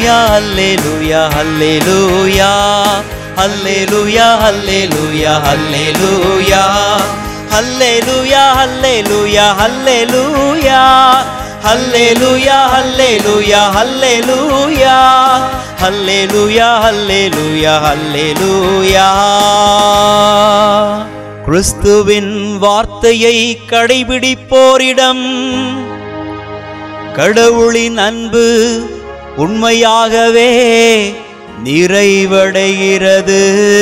அல்லேலூயா அல்லேலூயா அல்லேலூயா அல்லேலூயா அல்லேலூயா அல்லேலூயா அல்லேலூயா அல்லேலூயா அல்லேலூயா அல்லேலூயா அல்லேலூயா அல்லேலூயா அல்லேலூயா அல்லேலூயா அல்லேலூயா கிறிஸ்துவின் வார்த்தையை கடைபிடிப்போரிடம் கடவுளின் அன்பு உண்மையாகவே நிறைவடைகிறது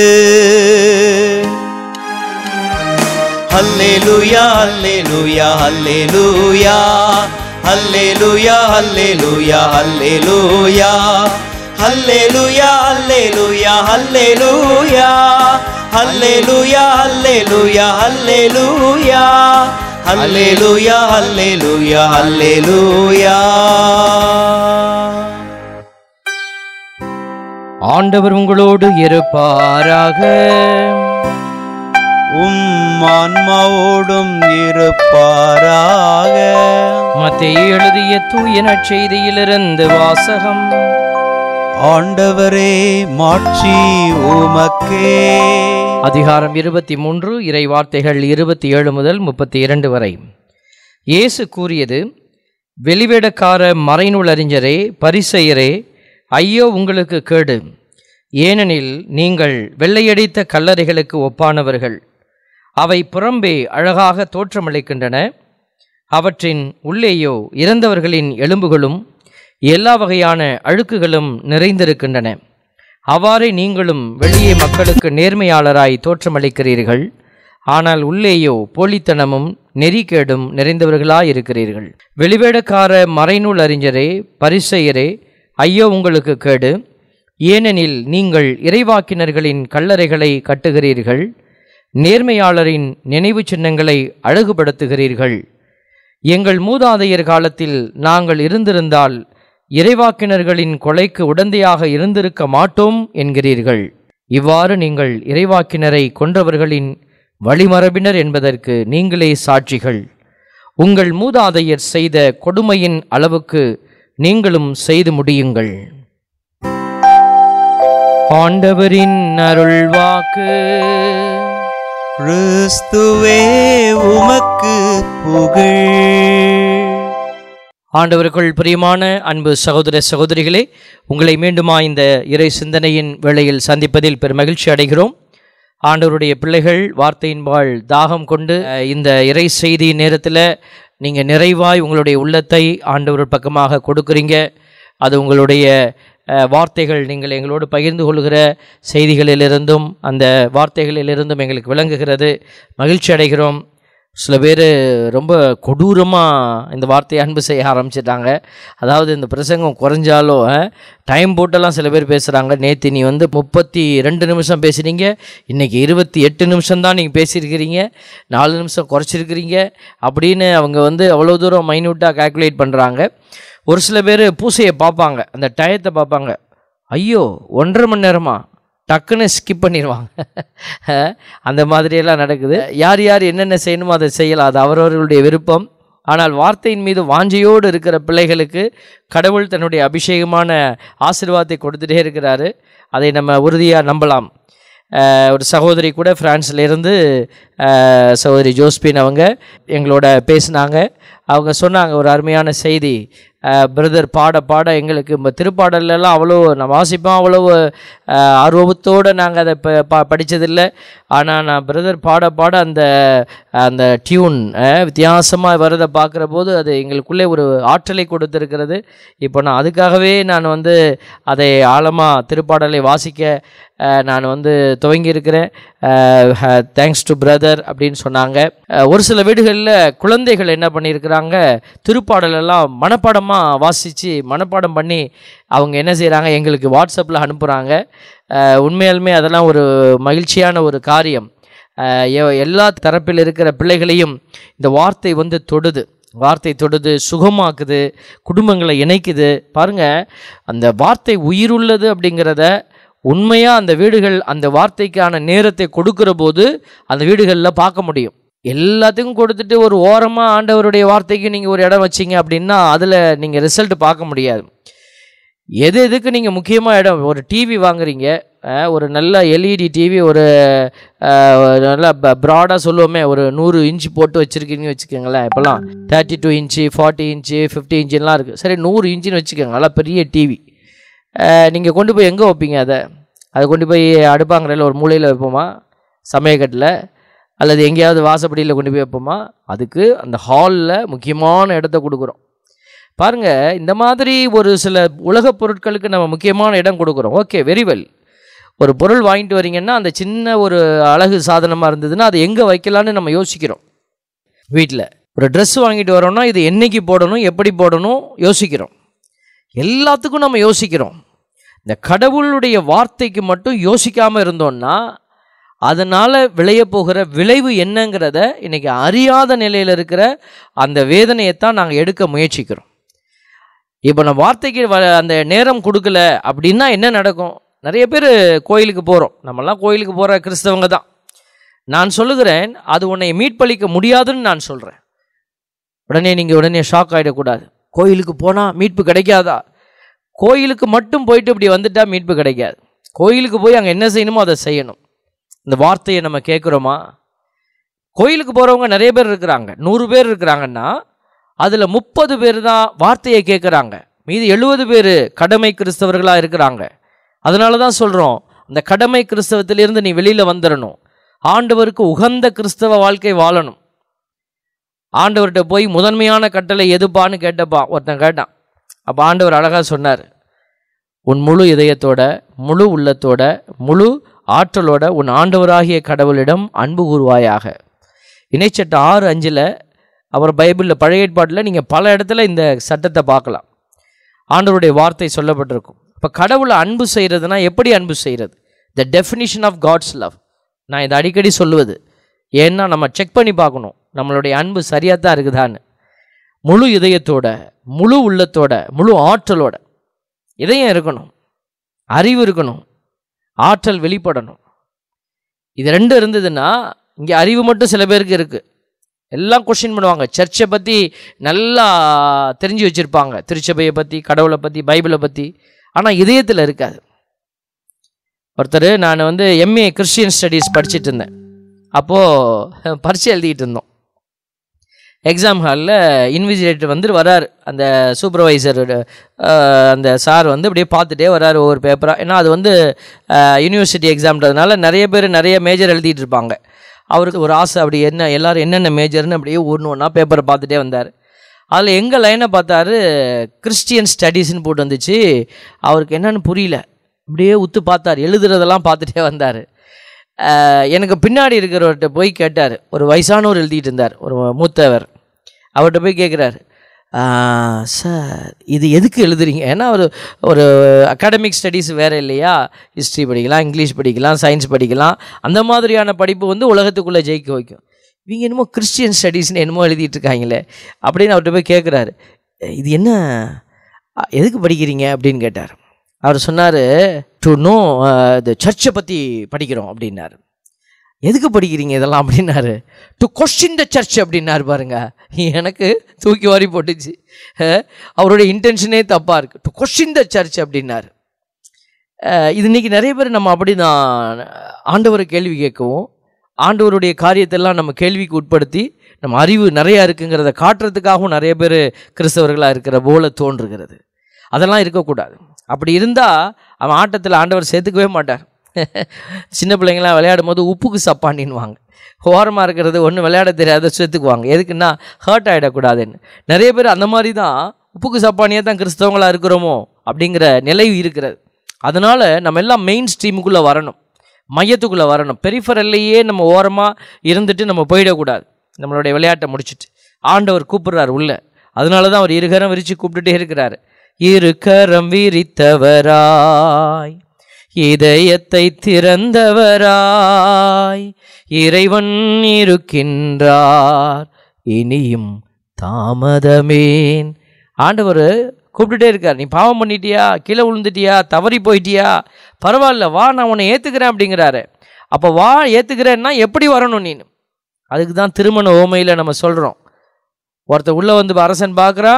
அல்லேலூயா அல்லேலூயா அல்லேலூயா அல்லேலூயா அல்லேலூயா அல்லேலூயா அல்லேலூயா அல்லேலூயா அல்லேலூயா அல்லேலூயா அல்லேலூயா அல்லேலூயா அல்லேலூயா அல்லேலூயா அல்லேலூயா ஆண்டவர் உங்களோடு இருப்பாராக உம் ஆன்மாவோடும் இருப்பாராக மத்தேயு எழுதிய தூய நற்செய்தியிலிருந்து வாசகம் ஆண்டவரே மாட்சி உமக்கே அதிகாரம் இருபத்தி மூன்று இறை வார்த்தைகள் இருபத்தி ஏழு முதல் முப்பத்தி இரண்டு வரை இயேசு கூறியது வெளிவேடக்கார மறைநூல் அறிஞரே பரிசெயரே ஐயோ உங்களுக்கு கேடு ஏனெனில் நீங்கள் வெள்ளையடித்த கல்லறைகளுக்கு ஒப்பானவர்கள் அவை புறம்பே அழகாக தோற்றமளிக்கின்றன அவற்றின் உள்ளேயோ இறந்தவர்களின் எலும்புகளும் எல்லா வகையான அழுக்குகளும் நிறைந்திருக்கின்றன அவ்வாறே நீங்களும் வெளியே மக்களுக்கு நேர்மையாளராய் தோற்றமளிக்கிறீர்கள் ஆனால் உள்ளேயோ போலித்தனமும் நெறிகேடும் நிறைந்தவர்களாயிருக்கிறீர்கள் வெளிவேடக்கார மறைநூல் அறிஞரே பரிசெயரே ஐயோ உங்களுக்கு கேடு ஏனெனில் நீங்கள் இறைவாக்கினர்களின் கல்லறைகளை கட்டுகிறீர்கள் நேர்மையாளரின் நினைவு சின்னங்களை அழகுபடுத்துகிறீர்கள் எங்கள் மூதாதையர் காலத்தில் நாங்கள் இருந்திருந்தால் இறைவாக்கினர்களின் கொலைக்கு உடந்தையாக இருந்திருக்க மாட்டோம் என்கிறீர்கள் இவ்வாறு நீங்கள் இறைவாக்கினரை கொன்றவர்களின் வழிமரபினர் என்பதற்கு நீங்களே சாட்சிகள் உங்கள் மூதாதையர் செய்த கொடுமையின் அளவுக்கு நீங்களும் செய்து முடியுங்கள் ஆண்டவரின் அருள்வாக்கு கிறிஸ்துவே உமக்கு புகழ் ஆண்டவருக்குள் பிரியமான அன்பு சகோதர சகோதரிகளே உங்களை மீண்டுமா இந்த இறை சிந்தனையின் வேளையில் சந்திப்பதில் பெரும் மகிழ்ச்சி அடைகிறோம் ஆண்டவருடைய பிள்ளைகள் வார்த்தையின்பால் தாகம் கொண்டு அஹ், இந்த இறை செய்தி நேரத்தில் நீங்கள் நிறைவாய் உங்களுடைய உள்ளத்தை ஆண்டவர் பக்கமாக கொடுக்குறீங்க அது உங்களுடைய அஹ், வார்த்தைகள் நீங்கள் எங்களோடு பகிர்ந்து கொள்கிற செய்திகளிலிருந்தும் அந்த வார்த்தைகளிலிருந்தும் எங்களுக்கு விளங்குகிறது மகிழ்ச்சி அடைகிறோம் சில பேர் ரொம்ப கொடூரமாக இந்த வார்த்தையை அன்பு செய்ய ஆரம்பிச்சிட்டாங்க அதாவது இந்த பிரசங்கம் குறைஞ்சாலும் டைம் போட்டெல்லாம் சில பேர் பேசுகிறாங்க நேற்று நீ வந்து முப்பத்தி ரெண்டு நிமிஷம் பேசுனீங்க இன்றைக்கி இருபத்தி எட்டு நிமிஷம் தான் நீங்கள் பேசியிருக்கிறீங்க நாலு நிமிஷம் குறைச்சிருக்கிறீங்க அப்படின்னு அவங்க வந்து அவ்வளோ தூரம் மைன்யூட்டாக கால்குலேட் பண்ணுறாங்க ஒரு சில பேர் பூசையை பார்ப்பாங்க அந்த டயத்தை பார்ப்பாங்க ஐயோ ஒன்றரை மணி நேரமா டக்குன்னு ஸ்கிப் பண்ணிடுவாங்க அந்த மாதிரியெல்லாம் நடக்குது யார் யார் என்னென்ன செய்யணுமோ அதை செய்யலாம் அது அவரவர்களுடைய விருப்பம் ஆனால் வார்த்தையின் மீது வாஞ்சையோடு இருக்கிற பிள்ளைகளுக்கு கடவுள் தன்னுடைய அபிஷேகமான ஆசீர்வாதத்தை கொடுத்துட்டே இருக்கிறாரு அதை நம்ம உறுதியாக நம்பலாம் அஹ், ஒரு சகோதரி கூட பிரான்ஸ்ல இருந்து அஹ், சகோதரி ஜோஸ்பின் அவங்க எங்களோட பேசினாங்க அவங்க சொன்னாங்க ஒரு அருமையான செய்தி பிரதர் பாட பாட எங்களுக்கு இந்த திருப்பாடல்லாம் அவ்வளோ நான் வாசிப்போம் அவ்வளோ அஹ், ஆர்வத்தோடு நாங்கள் அதை ப ப படித்ததில்லை ஆனால் நான் பிரதர் பாட பாட அந்த அந்த டியூன் வித்தியாசமாக வரதை பார்க்குற போது அது எங்களுக்குள்ளே ஒரு ஆற்றலை கொடுத்துருக்கிறது இப்போ நான் அதுக்காகவே நான் வந்து அதை ஆழமாக திருப்பாடலை வாசிக்க அஹ், நான் வந்து துவங்கியிருக்கிறேன் தேங்க்ஸ் டு பிரதர் அப்படின்னு சொன்னாங்க அஹ், ஒரு சில வீடுகளில் குழந்தைகள் என்ன பண்ணியிருக்கிறாங்க திருப்பாடல் எல்லாம் மனப்பாடமாக வாசித்து மனப்பாடம் பண்ணி அவங்க என்ன செய்கிறாங்க எங்களுக்கு வாட்ஸ்அப்பில் அனுப்புகிறாங்க உண்மையாலுமே அதெல்லாம் ஒரு மகிழ்ச்சியான ஒரு காரியம் அஹ், எ- எல்லா தரப்பில் இருக்கிற பிள்ளைகளையும் இந்த வார்த்தை வந்து தொடுது வார்த்தை தொடுது சுகமாக்குது குடும்பங்களை இணைக்குது பாருங்க அந்த வார்த்தை உயிருள்ளது அப்படிங்கிறத உண்மையாக அந்த வீடுகள் அந்த வார்த்தைக்கான நேரத்தை கொடுக்கிற போது அந்த வீடுகளில் பார்க்க முடியும் எல்லாத்துக்கும் கொடுத்துட்டு ஒரு ஓரமாக ஆண்டவருடைய வார்த்தைக்கு நீங்கள் ஒரு இடம் வச்சீங்க அப்படின்னா அதில் நீங்கள் ரிசல்ட் பார்க்க முடியாது எது எதுக்கு நீங்கள் முக்கியமாக இடம் ஒரு டிவி வாங்குறீங்க அஹ், ஒரு நல்ல எல்இடி டிவி ஒரு அஹ், ஒரு நல்ல ப்ராடாக சொல்லுவோமே ஒரு நூறு இன்ச்சு போட்டு வச்சுருக்கீங்கன்னு வச்சுக்கோங்களேன் இப்போல்லாம் thirty two inch forty inch fifty இன்ச்சுலாம் இருக்குது சரி நூறு இன்ச்சுன்னு வச்சுக்கோங்க நல்லா பெரிய டிவி நீங்கள் கொண்டு போய் எங்கே வைப்பீங்க அதை அதை கொண்டு போய் அடுப்பாங்கரையில் ஒரு மூலையில் வைப்போமா சமயக்கட்டில் அல்லது எங்கேயாவது வாசப்படியில் கொண்டு போய் வைப்போமா அதுக்கு அந்த ஹாலில் முக்கியமான இடத்த கொடுக்குறோம் பாருங்க இந்த மாதிரி ஒரு சில உலகப் பொருட்களுக்கு நம்ம முக்கியமான இடம் கொடுக்குறோம் ஓகே வெரி வெல் ஒரு பொருள் வாங்கிட்டு வரீங்கன்னா அந்த சின்ன ஒரு அழகு சாதனமாக இருந்ததுன்னா அதை எங்கே வைக்கலான்னு நம்ம யோசிக்கிறோம் வீட்டில் ஒரு Dress வாங்கிட்டு வரோம்னா இது என்னைக்கு போடணும் எப்படி போடணும் யோசிக்கிறோம் எல்லாத்துக்கும் நம்ம யோசிக்கிறோம் இந்த கடவுளுடைய வார்த்தைக்கு மட்டும் யோசிக்காமல் இருந்தோம்னா அதனால் விளைய போகிற விளைவு என்னங்கிறத இன்னைக்கு அறியாத நிலையில் இருக்கிற அந்த வேதனையைத்தான் நாங்கள் எடுக்க முயற்சிக்கிறோம் இப்போ நம்ம வார்த்தைக்கு வ- அந்த நேரம் கொடுக்கல அப்படின்னா என்ன நடக்கும் நிறைய பேர் கோயிலுக்கு போகிறோம் நம்மலாம் கோயிலுக்கு போகிற கிறிஸ்தவங்க தான் நான் சொல்லுகிறேன் அது உன்னை மீட் பளிக்க முடியாதுன்னு நான் சொல்கிறேன் உடனே நீங்கள் உடனே ஷாக் ஆகிடக்கூடாது கோயிலுக்கு போனால் மீட்பு கிடைக்காதா கோயிலுக்கு மட்டும் போயிட்டு இப்படி வந்துட்டா மீட்பு கிடைக்காது கோயிலுக்கு போய் அங்கே என்ன செய்யணுமோ அதை செய்யணும் இந்த வார்த்தையை நம்ம கேட்குறோமா கோயிலுக்கு போகிறவங்க நிறைய பேர் இருக்கிறாங்க நூறு பேர் இருக்கிறாங்கன்னா அதில் முப்பது பேர் தான் வார்த்தையை கேட்குறாங்க மீதி எழுபது பேர் கடமை கிறிஸ்தவர்களாக இருக்கிறாங்க அதனால தான் சொல்கிறோம் அந்த கடமை கிறிஸ்தவத்திலிருந்து நீ வெளியில் வந்துடணும் ஆண்டவருக்கு உகந்த கிறிஸ்தவ வாழ்க்கை வாழணும் ஆண்டவர்கிட்ட போய் முதன்மையான கட்டளை எதுப்பான்னு கேட்டப்பா ஒருத்தன் கேட்டான் அப்போ ஆண்டவர் அழகாக சொன்னார் உன் முழு இதயத்தோட முழு உள்ளத்தோட முழு ஆற்றலோட உன் ஆண்டவராகிய கடவுளிடம் அன்பு கூறுவாயாக இணைச்சட்ட ஆறு அஞ்சில் அவர் பைபிளில் பழைய ஏற்பாட்டில் நீங்கள் பல இடத்துல இந்த சட்டத்தை பார்க்கலாம் ஆண்டவருடைய வார்த்தை சொல்லப்பட்டிருக்கும் இப்போ கடவுளை அன்பு செய்கிறதுனா எப்படி அன்பு செய்கிறது the definition of God's love நான் இதை அடிக்கடி சொல்லுவது ஏன்னா நம்ம செக் பண்ணி பார்க்கணும் நம்மளுடைய அன்பு சரியாக தான் இருக்குதான்னு முழு இதயத்தோட முழு உள்ளத்தோட முழு ஆற்றலோட இதயம் இருக்கணும் அறிவு இருக்கணும் ஆற்றல் வெளிப்படணும் இது ரெண்டும் இருந்ததுன்னா இங்கே அறிவு மட்டும் சில பேருக்கு இருக்குது எல்லாம் கொஷின் பண்ணுவாங்க சர்ச்சை பற்றி நல்லா தெரிஞ்சு வச்சுருப்பாங்க திருச்சபையை பற்றி கடவுளை பற்றி பைபிளை பற்றி ஆனால் இதயத்தில் இருக்காது ஒருத்தர் நான் வந்து எம்ஏ கிறிஸ்டியன் ஸ்டடீஸ் படிச்சிட்டு இருந்தேன் அப்போது பரீட்சை எழுதிட்டு இருந்தோம் எக்ஸாம் ஹாலில் இன்விஜிலேட்டர் வந்து வராரு அந்த சூப்பர்வைசர் அந்த சார் வந்து அப்படியே பார்த்துட்டே வராரு ஒவ்வொரு பேப்பராக ஏன்னா அது வந்து யூனிவர்சிட்டி எக்ஸாம்ன்றதுனால நிறைய பேர் நிறைய மேஜர் எழுதிட்டு இருப்பாங்க அவருக்கு ஒரு ஆசை அப்படி என்ன எல்லாரும் என்னென்ன மேஜர்னு அப்படியே ஒன்று ஒன்றா பேப்பரை பார்த்துட்டே வந்தார் அதில் எங்கள் லைனை பார்த்தாரு கிறிஸ்டியன் ஸ்டடீஸ்னு போட்டு வந்துச்சு அவருக்கு என்னன்னு புரியல அப்படியே உத்து பார்த்தார் எழுதுறதெல்லாம் பார்த்துட்டே வந்தார் எனக்கு பின்னாடி இருக்கிறவர்கிட்ட போய் கேட்டார் ஒரு வயசானவர் எழுதிட்டு இருந்தார் ஒரு மூத்தவர் அவர்கிட்ட போய் கேட்குறாரு சார் இது எதுக்கு எழுதுறீங்க ஏன்னா ஒரு ஒரு அகாடமிக் ஸ்டடீஸ் வேறு இல்லையா ஹிஸ்ட்ரி படிக்கலாம் இங்கிலீஷ் படிக்கலாம் சயின்ஸ் படிக்கலாம் அந்த மாதிரியான படிப்பு வந்து உலகத்துக்குள்ளே ஜெயிக்க வைக்கும் இவங்க என்னமோ கிறிஸ்டியன் ஸ்டடீஸ்னு என்னமோ எழுதிட்டு இருக்காங்களே அப்படின்னு அவர்கிட்ட போய் கேட்குறாரு இது என்ன அ, எதுக்கு படிக்கிறீங்க அப்படின்னு கேட்டார் அவர் சொன்னார் டு நோ இந்த சர்ச்சை பற்றி படிக்கிறோம் அப்படின்னாரு எதுக்கு படிக்கிறீங்க இதெல்லாம் அப்படின்னாரு டு கொஸ்டின் த சர்ச் அப்படின்னாரு பாருங்க எனக்கு தூக்கி வாரி போட்டுச்சு அஹ், அவருடைய இன்டென்ஷனே தப்பாக இருக்குது டு கொஸ்டின் த சர்ச் அப்படின்னாரு அஹ், இது இன்னைக்கு நிறைய பேர் நம்ம அப்படி தான் ஆண்டவரை கேள்வி கேட்கவும் ஆண்டவருடைய காரியத்தெல்லாம் நம்ம கேள்விக்கு உட்படுத்தி நம்ம அறிவு நிறையா இருக்குங்கிறத காட்டுறதுக்காகவும் நிறைய பேர் கிறிஸ்தவர்களாக இருக்கிற போல தோன்றுகிறது அதெல்லாம் இருக்கக்கூடாது அப்படி இருந்தால் அவன் ஆட்டத்தில் ஆண்டவர் சேர்த்துக்கவே மாட்டார் சின்ன பிள்ளைங்களாம் விளையாடும் போது உப்புக்கு சப்பாண்டின்வாங்க ஓரமாக இருக்கிறது ஒன்றும் விளையாட தெரியாத சேர்த்துக்குவாங்க எதுக்குன்னா ஹர்ட் ஆகிடக்கூடாதுன்னு நிறைய பேர் அந்த மாதிரி தான் உப்புக்கு சப்பானியாக தான் கிறிஸ்தவங்களா இருக்கிறோமோ அப்படிங்கிற நிலை இருக்கிறது அதனால் நம்ம எல்லாம் மெயின் ஸ்ட்ரீமுக்குள்ளே வரணும் மையத்துக்குள்ளே வரணும் பெரிஃபரல்லையே நம்ம ஓரமாக இருந்துட்டு நம்ம போயிடக்கூடாது நம்மளுடைய விளையாட்டை முடிச்சிட்டு ஆண்டவர் கூப்பிடுறாரு உள்ள அதனால தான் அவர் இருகரம் விரித்து கூப்பிட்டுட்டே இருக்கிறாரு இருகரம் விரித்தவராய் இதயத்தை திறந்தவராய் இறைவன் இருக்கின்றார் இனியும் தாமதமேன் ஆண்டவர் கூப்பிட்டுட்டே இருக்கார் நீ பாவம் பண்ணிட்டியா கீழே விழுந்துட்டியா தவறி போயிட்டியா பரவாயில்ல வா நான் உன்னை ஏற்றுக்கிறேன் அப்படிங்கிறாரு அப்போ வா ஏற்றுக்கிறேன்னா எப்படி வரணும் நீ அதுக்கு தான் திருமண ஓமையில் நம்ம சொல்கிறோம் ஒருத்தர் உள்ளே வந்து அரசன் பார்க்குறான்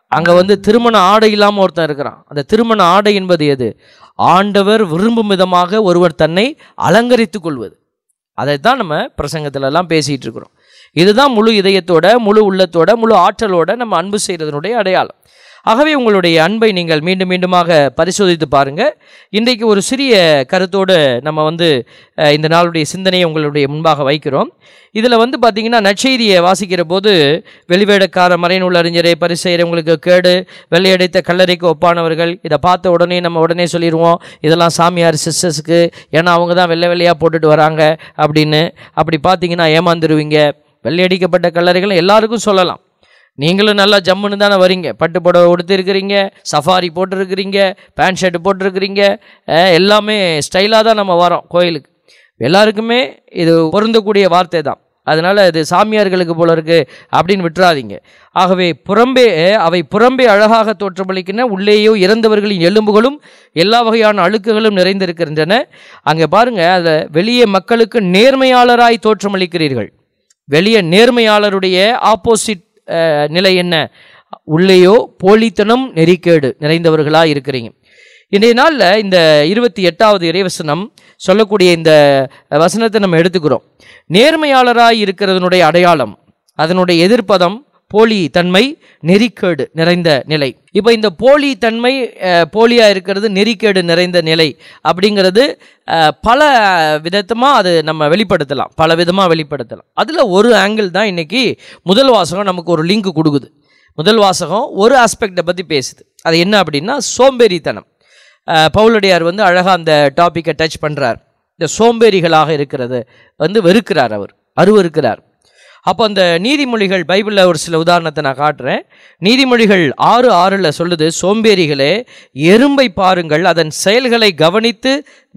அங்கே வந்து திருமண ஆடை இல்லாமல் ஒருத்தன் இருக்கிறான் அந்த திருமண ஆடை என்பது எது ஆண்டவர் விரும்பும் விதமாக ஒருவர் தன்னை அலங்கரித்துக் கொள்வது அதைத்தான் நம்ம பிரசங்கத்துல எல்லாம் பேசிகிட்டு இருக்கிறோம் இதுதான் முழு இதயத்தோட முழு உள்ளத்தோட முழு ஆற்றலோட நம்ம அன்பு செய்கிறதனுடைய அடையாளம் ஆகவே உங்களுடைய அன்பை நீங்கள் மீண்டும் மீண்டுமாக பரிசோதித்து பாருங்க இன்றைக்கு ஒரு சிறிய கருத்தோடு நம்ம வந்து அஹ், இந்த நாளுடைய சிந்தனையை உங்களுடைய முன்பாக வைக்கிறோம் இதில் வந்து பார்த்தீங்கன்னா நற்செய்தியை வாசிக்கிற போது வெளிவேடக்கார மறைநூல் அறிஞரை பரிசெய்கிறவங்களுக்கு கேடு வெள்ளையடைத்த கல்லறைக்கு ஒப்பானவர்கள் இதை பார்த்த உடனே நம்ம உடனே சொல்லிடுவோம் இதெல்லாம் சாமியார் சிஸ்டர்ஸுக்கு ஏன்னா அவங்க தான் வெள்ளை வெள்ளையாக போட்டுட்டு வராங்க அப்படின்னு அப்படி பார்த்தீங்கன்னா ஏமாந்துருவீங்க வெள்ளையடிக்கப்பட்ட கல்லறைகள் எல்லாருக்கும் சொல்லலாம் நீங்களும் நல்லா ஜம்முன்னு தானே வரீங்க பட்டு புடவை உடுத்திருக்கிறீங்க சஃபாரி போட்டிருக்கிறீங்க பேண்ட் ஷர்ட் போட்டிருக்கிறீங்க அஹ் எல்லாமே ஸ்டைலாக தான் நம்ம வரோம் கோயிலுக்கு எல்லாருக்குமே இது பொருந்தக்கூடிய வார்த்தை தான் அதனால் இது சாமியார்களுக்கு போல இருக்கு அப்படின்னு விட்டுறாதீங்க ஆகவே புறம்பே அவை புறம்பே அழகாக தோற்றமளிக்கின்றன உள்ளேயோ இறந்தவர்களின் எலும்புகளும் எல்லா வகையான அழுக்குகளும் நிறைந்திருக்கின்றன அங்கே பாருங்க அதில் வெளியே மக்களுக்கு நேர்மையாளராய் தோற்றமளிக்கிறீர்கள் வெளியே நேர்மையாளருடைய ஆப்போசிட் நிலை என்ன உள்ளேயோ போலித்தனம் நெறிக்கேடு நிறைந்தவர்களாக இருக்கிறீங்க இன்றைய நாளில் இந்த இருபத்தி எட்டாவது இறைவசனம் சொல்லக்கூடிய இந்த வசனத்தை நம்ம எடுத்துக்கிறோம் நேர்மையாளராய் இருக்கிறதனுடைய அடையாளம் அதனுடைய எதிர்ப்பதம் போலி தன்மை நெறிக்கேடு நிறைந்த நிலை இப்போ இந்த போலி தன்மை அஹ், போலியா இருக்கிறது நெறிக்கேடு நிறைந்த நிலை அப்படிங்கிறது அஹ், பல விதத்தமாக அது நம்ம வெளிப்படுத்தலாம் பல விதமாக வெளிப்படுத்தலாம் அதில் ஒரு ஆங்கிள் தான் இன்னைக்கு முதல் வாசகம் நமக்கு ஒரு லிங்க் கொடுக்குது முதல் வாசகம் ஒரு ஆஸ்பெக்டை பற்றி பேசுது அது என்ன அப்படின்னா சோம்பேறித்தனம் அஹ், பவுலடியார் வந்து அழகாக அந்த டாப்பிக்கை டச் பண்ணுறார் இந்த சோம்பேறிகளாக இருக்கிறது வந்து வெறுக்கிறார் அவர் அருவருக்கிறார் அப்போ அந்த நீதிமொழிகள் பைபிளில் ஒரு சில உதாரணத்தை நான் காட்டுறேன் நீதிமொழிகள் ஆறு ஆறில் சொல்லுது சோம்பேறிகளே எறும்பை பாருங்கள் அதன் செயல்களை கவனித்து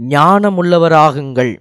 ஞானமுள்ளவராகுங்கள்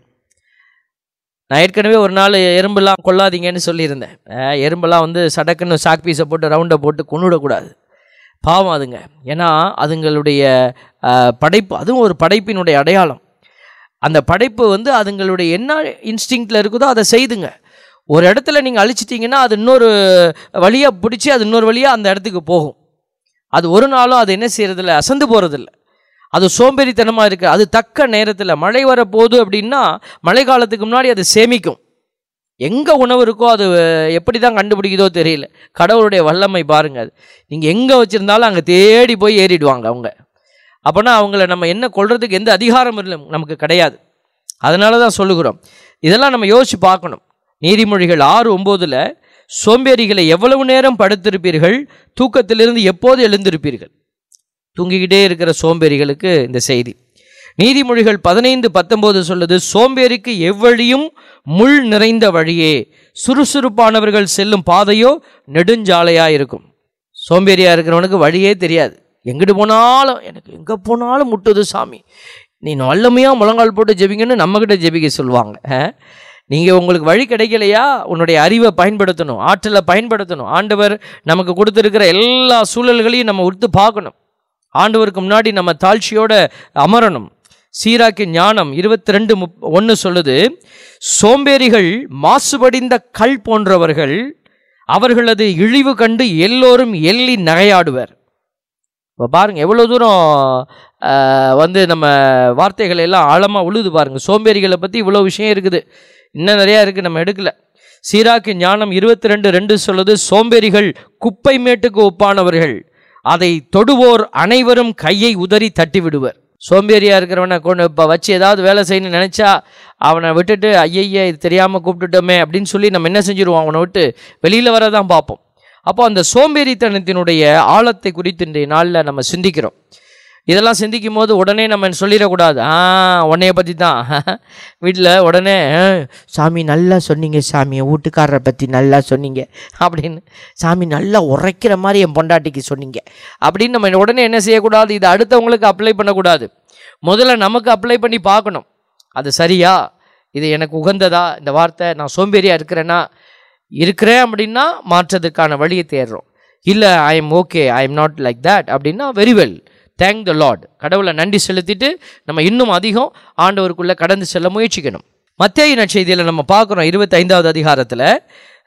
நான் ஏற்கனவே ஒரு நாள் எறும்பெல்லாம் கொல்லாதீங்கன்னு சொல்லியிருந்தேன் அஹ், எறும்பெல்லாம் வந்து சடக்குன்னு சாக் பீஸை போட்டு ரவுண்டை போட்டு கொண்டுவிடக்கூடாது பாவம் அதுங்க ஏன்னா அதுங்களுடைய அஹ், படைப்பு அதுவும் ஒரு படைப்பினுடைய அடையாளம் அந்த படைப்பு வந்து அதுங்களுடைய என்ன இன்ஸ்டிங்க்டில் இருக்குதோ அதை செய்துங்க ஒரு இடத்துல நீங்கள் அழிச்சிட்டிங்கன்னா அது இன்னொரு வழியாக பிடிச்சி அது இன்னொரு வழியாக அந்த இடத்துக்கு போகும் அது ஒரு நாளும் அது என்ன செய்யறதில்ல அசந்து போகிறதில்ல அது சோம்பேறித்தனமாக இருக்குது அது தக்க நேரத்தில் மழை வரப்போகுது அப்படின்னா மழை காலத்துக்கு முன்னாடி அது சேமிக்கும் எங்கே உணவு இருக்கோ அது எப்படி தான் கண்டுபிடிக்குதோ தெரியல கடவுளுடைய வல்லமை பாருங்க அது நீங்கள் எங்கே வச்சுருந்தாலும் அங்கே தேடி போய் ஏறிடுவாங்க அவங்க அப்போனா அவங்கள நம்ம என்ன கொள்றதுக்கு எந்த அதிகாரம் இல்லை நமக்கு கிடையாது அதனால தான் சொல்லுகிறோம் இதெல்லாம் நம்ம யோசித்து பார்க்கணும் நீதிமொழிகள் ஆறு ஒம்போதில் சோம்பேறிகளை எவ்வளவு நேரம் படுத்திருப்பீர்கள் தூக்கத்திலிருந்து எப்போது எழுந்திருப்பீர்கள் தூங்கிக்கிட்டே இருக்கிற சோம்பேறிகளுக்கு இந்த செய்தி நீதிமொழிகள் பதினைந்து பத்தொன்பது சொல்லுது சோம்பேறிக்கு எவ்வழியும் முள் நிறைந்த வழியே சுறுசுறுப்பானவர்கள் செல்லும் பாதையோ நெடுஞ்சாலையா இருக்கும் சோம்பேறியா இருக்கிறவனுக்கு வழியே தெரியாது எங்கிட்டு போனாலும் எனக்கு எங்கே போனாலும் முட்டுது சாமி நீ வல்லமையாக முழங்கால் போட்டு ஜெபிங்கன்னு நம்மக்கிட்ட ஜெபிக்க சொல்லுவாங்க நீங்கள் உங்களுக்கு வழி கிடைக்கலையா உன்னுடைய அறிவை பயன்படுத்தணும் ஆற்றலை பயன்படுத்தணும் ஆண்டவர் நமக்கு கொடுத்துருக்கிற எல்லா சூழல்களையும் நம்ம உடுத்து பார்க்கணும் ஆண்டவருக்கு முன்னாடி நம்ம தாழ்ச்சியோட அமரணும் சீராக்கி ஞானம் இருபத்தி ரெண்டு முப் ஒன்று சொல்லுது சோம்பேறிகள் மாசுபடிந்த கல் போன்றவர்கள் அவர்களது இழிவு கண்டு எல்லோரும் எள்ளி நகையாடுவர் இப்போ பாருங்க எவ்வளோ தூரம் ஆஹ், வந்து நம்ம வார்த்தைகள் எல்லாம் ஆழமாக உழுது பாருங்க சோம்பேறிகளை பற்றி இவ்வளோ விஷயம் இருக்குது இன்னும் நிறையா இருக்குது நம்ம எடுக்கல சீராக்கு ஞானம் இருபத்தி ரெண்டு ரெண்டு சொல்லுது சோம்பேறிகள் குப்பை மேட்டுக்கு ஒப்பானவர்கள் அதை தொடுவோர் அனைவரும் கையை உதறி தட்டி விடுவர் சோம்பேறியா இருக்கிறவனை கொண்டு இப்போ வச்சு ஏதாவது வேலை செய்யணும்னு நினச்சா அவனை விட்டுட்டு ஐயய்ய இது தெரியாமல் கூப்பிட்டுட்டோமே அப்படின்னு சொல்லி நம்ம என்ன செஞ்சிருவோம் அவனை விட்டு வெளியில் வர தான் பார்ப்போம் அப்போ அந்த சோம்பேறித்தனத்தினுடைய ஆழத்தை குறித்து இன்றைய நாளில் நம்ம சிந்திக்கிறோம் இதெல்லாம் சிந்திக்கும் போது உடனே நம்ம சொல்லிடக்கூடாது ஆ உன்னைய பற்றி தான் வீட்டில் உடனே "ஆ, சாமி நல்லா சொன்னீங்க சாமி என் வீட்டுக்காரரை பற்றி நல்லா சொன்னீங்க அப்படின்னு சாமி நல்லா உரைக்கிற மாதிரி என் பொண்டாட்டிக்கு சொன்னீங்க அப்படின்னு நம்ம உடனே என்ன செய்யக்கூடாது இதை அடுத்தவங்களுக்கு அப்ளை பண்ணக்கூடாது முதல்ல நமக்கு அப்ளை பண்ணி பார்க்கணும் அது சரியா இது எனக்கு உகந்ததா இந்த வார்த்தை நான் சோம்பேறியாக இருக்கிறேன்னா இருக்கிறேன் அப்படின்னா மாற்றத்துக்கான வழியை தேடுறோம் இல்லை I am okay I am not like that அப்படின்னா very well thank the Lord கடவுளை நன்றி செலுத்திட்டு நம்ம இன்னும் அதிகம் ஆண்டவருக்குள்ளே கடந்து செல்ல முயற்சிக்கணும் மத்திய நற்செய்தியில் நம்ம பார்க்குறோம் இருபத்தைந்தாவது அதிகாரத்தில்